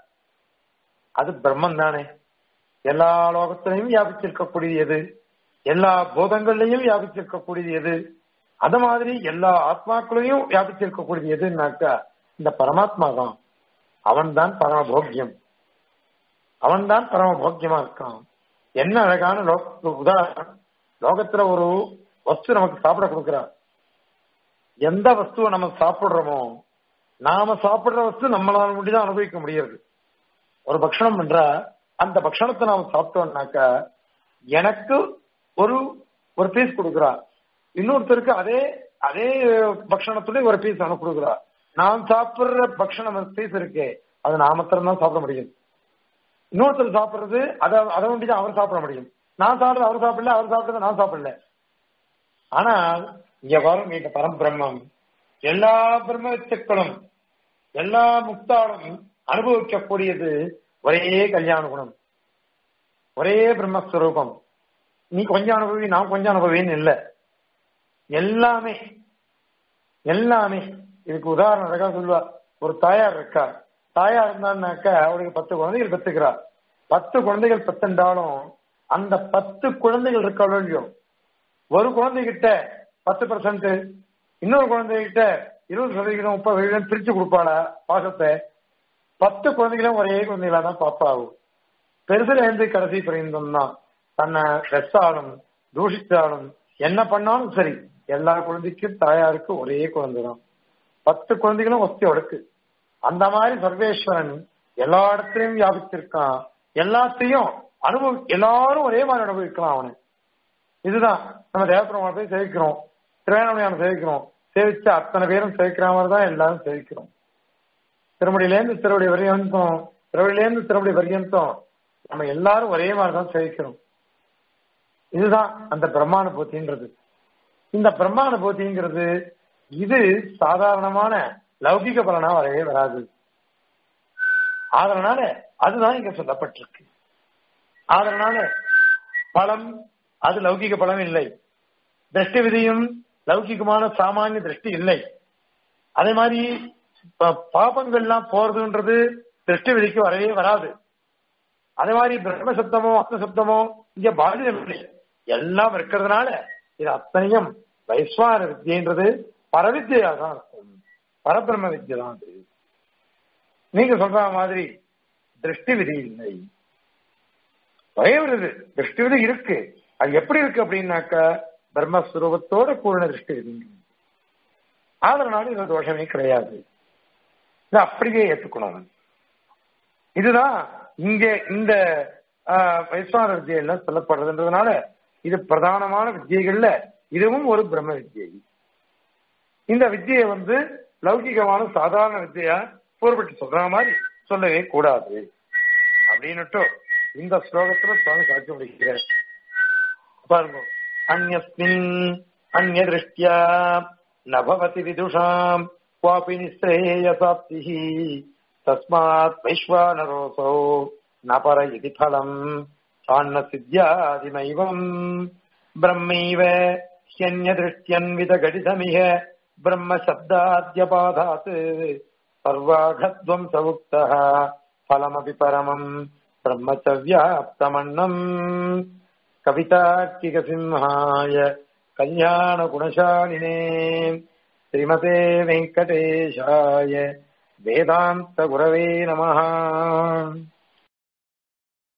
அது பிரம்மன் தானே எல்லா லோகத்திலையும் வியாபிச்சிருக்கக்கூடியது எது எல்லா பூதங்கள்லையும் வியாபிச்சிருக்கக்கூடியது எது அது மாதிரி எல்லா ஆத்மாக்களையும் வியாபிச்சிருக்கக்கூடியது எதுன்னாக்கா இந்த பரமாத்மா தான் அவன் தான் பரமபோக்கியம் அவன் தான் பரமபோக்கியமா இருக்கான் என்ன அழகான லோக உதாரணம் லோகத்துல ஒரு வஸ்து நமக்கு சாப்பிட கொடுக்கிறார் எந்த வஸ்துவை நம்ம சாப்பிடுறோமோ நாம சாப்பிடுற வஸ்து நம்மளால முடிதான் அனுபவிக்க முடியாது ஒரு பக்ஷணம் பண்றா அந்த பக்ஷணத்தை நாம சாப்பிட்டோம்னாக்கா எனக்கு ஒரு ஒரு பீஸ் கொடுக்குறா இன்னொருத்தருக்கு அதே அதே பக்ஷணத்துல ஒரு பீஸ் அவனுக்கு கொடுக்குறா நான் சாப்பிடுற பக்ஷணம் பீஸ் இருக்கே அது நான் மாத்திரம் தான் சாப்பிட முடியும் இன்னொருத்தர் சாப்பிடுறது அதை அதை ஒண்டி தான் அவர் சாப்பிட முடியும் நான் சாப்பிடுறது அவர் சாப்பிடல அவர் சாப்பிடுறது நான் சாப்பிடல ஆனால் இங்க வரும் இந்த பரம்பிரம்மம் எல்லா பிரம்மத்துக்களும் எல்லா முக்தாலும் அனுபவிக்கக்கூடியது ஒரே கல்யாண குணம் ஒரே பிரம்மஸ்வரூபம் நீ கொஞ்சம் அனுபவி நான் கொஞ்சம் அனுபவின்னு இல்ல எல்லாமே எல்லாமே இதுக்கு உதாரணம் அழகா சொல்லுவா ஒரு தாயார் இருக்கா தாயார் இருந்தான்னாக்கா அவளுக்கு பத்து குழந்தைகள் பெத்துக்கிறா பத்து குழந்தைகள் பெத்துண்டாலும் அந்த பத்து குழந்தைகள் இருக்காளோ இல்லையோ ஒரு குழந்தைகிட்ட பத்து பர்சன்ட் இன்னொரு குழந்தைகிட்ட இருபது சதவீதம் முப்பது சதவீதம் பிரிச்சு கொடுப்பாளா பாசத்தை பத்து குழந்தைகளும் ஒரே குழந்தைகளா தான் பாப்பாவும் பெருசுல இருந்து கடைசி பரியந்தம் தான் தன்னை வெச்சாலும் தூஷித்தாலும் என்ன பண்ணாலும் சரி எல்லா குழந்தைக்கும் தாயாருக்கு ஒரே குழந்தை தான் பத்து குழந்தைகளும் ஒத்தி உடக்கு அந்த மாதிரி சர்வேஸ்வரன் எல்லா இடத்துலயும் வியாபிச்சிருக்கான் எல்லாத்தையும் அனுபவி எல்லாரும் ஒரே மாதிரி அனுபவிக்கலாம் அவனை இதுதான் நம்ம தேவபெருமானை போய் சேவிக்கிறோம் திருவேணமலையான சேவிக்கிறோம் சேவிச்ச அத்தனை பேரும் சேவிக்கிற மாதிரி தான் எல்லாரும் சேவிக்கிறோம் திருமடியிலேருந்து திருவடி வரையந்தம் திருவடியிலேருந்து திருவடி வரையந்தம் நம்ம எல்லாரும் ஒரே மாதிரி தான் சேவிக்கிறோம் இதுதான் அந்த பிரம்மானுபூத்தின்றது இந்த பிரம்மானுபூத்திங்கிறது இது சாதாரணமான லௌகிக பலனா வரவே வராது அதனால அதுதான் இங்க சொல்லப்பட்டிருக்கு அதனால பலம் அது லௌகிக பலம் இல்லை திருஷ்டி விதியும் லௌகிகமான சாமானிய திருஷ்டி இல்லை அதே மாதிரி ப- பாபங்கள்லாம் போறதுன்றது திருஷ்டி விதிக்கு வரவே வராது அதே மாதிரி பிரம்ம சப்தமோ அர்த்த சப்தமோ இங்க பாதிதம் இல்லை எல்லாம் இருக்கிறதுனால இது அத்தனையும் வைஸ்வான வித்தியன்றது பரவித்தியா தான் இருக்கும் பரபிரம்ம வித்தியை தான் அது நீங்க சொல்ற மாதிரி திருஷ்டி விதி இல்லை ஒரே ஒரு இது திருஷ்டி விதி இருக்கு அது எப்படி இருக்கு அப்படின்னாக்கா பிரம்மஸ்வரூபத்தோட பூர்ண திருஷ்டி விதி அதனால இது தோஷமே கிடையாது இதை அப்படியே ஏத்துக்கணும் இதுதான் இங்க இந்த வைஸ்வான வித்தியில சொல்லப்படுறதுன்றதுனால இது பிரதானமான வித்தியைகள்ல இதுவும் ஒரு பிரம்ம வித்தியை இந்த வித்தியை வந்து லௌகிகமான சாதாரண வித்தியா பூர்வப்பட்டு சொல்ற மாதிரி சொல்லவே கூடாது அப்படின்னுட்டு இந்த ஸ்லோகத்துல சுவாமி சாட்சி முடிக்கிறார் பாருங்க அந்நியஸ்மின் அந்நிய திருஷ்டியா நபவதி விதுஷாம் குவாபி நிஸ்ரேயசாப்தி தஸ்மாத் வைஸ்வானரோசோ நபர இது பலம் சாண்ண சித்தியாதிமைவம் பிரம்மைவ ஹியன்யதிருஷ்டியன்வித கடிதமிக பிரம்ம சப்தாத்யபாதாத் சர்வாகத்வம் சவுக்தः फलमपि परमम् ब्रह्म च व्याप्तमन्नम् कवितार्किकसिंहाय कल्याणगुणशालिने श्रीमते वेङ्कटेशाय वेदान्तगुरवे नमः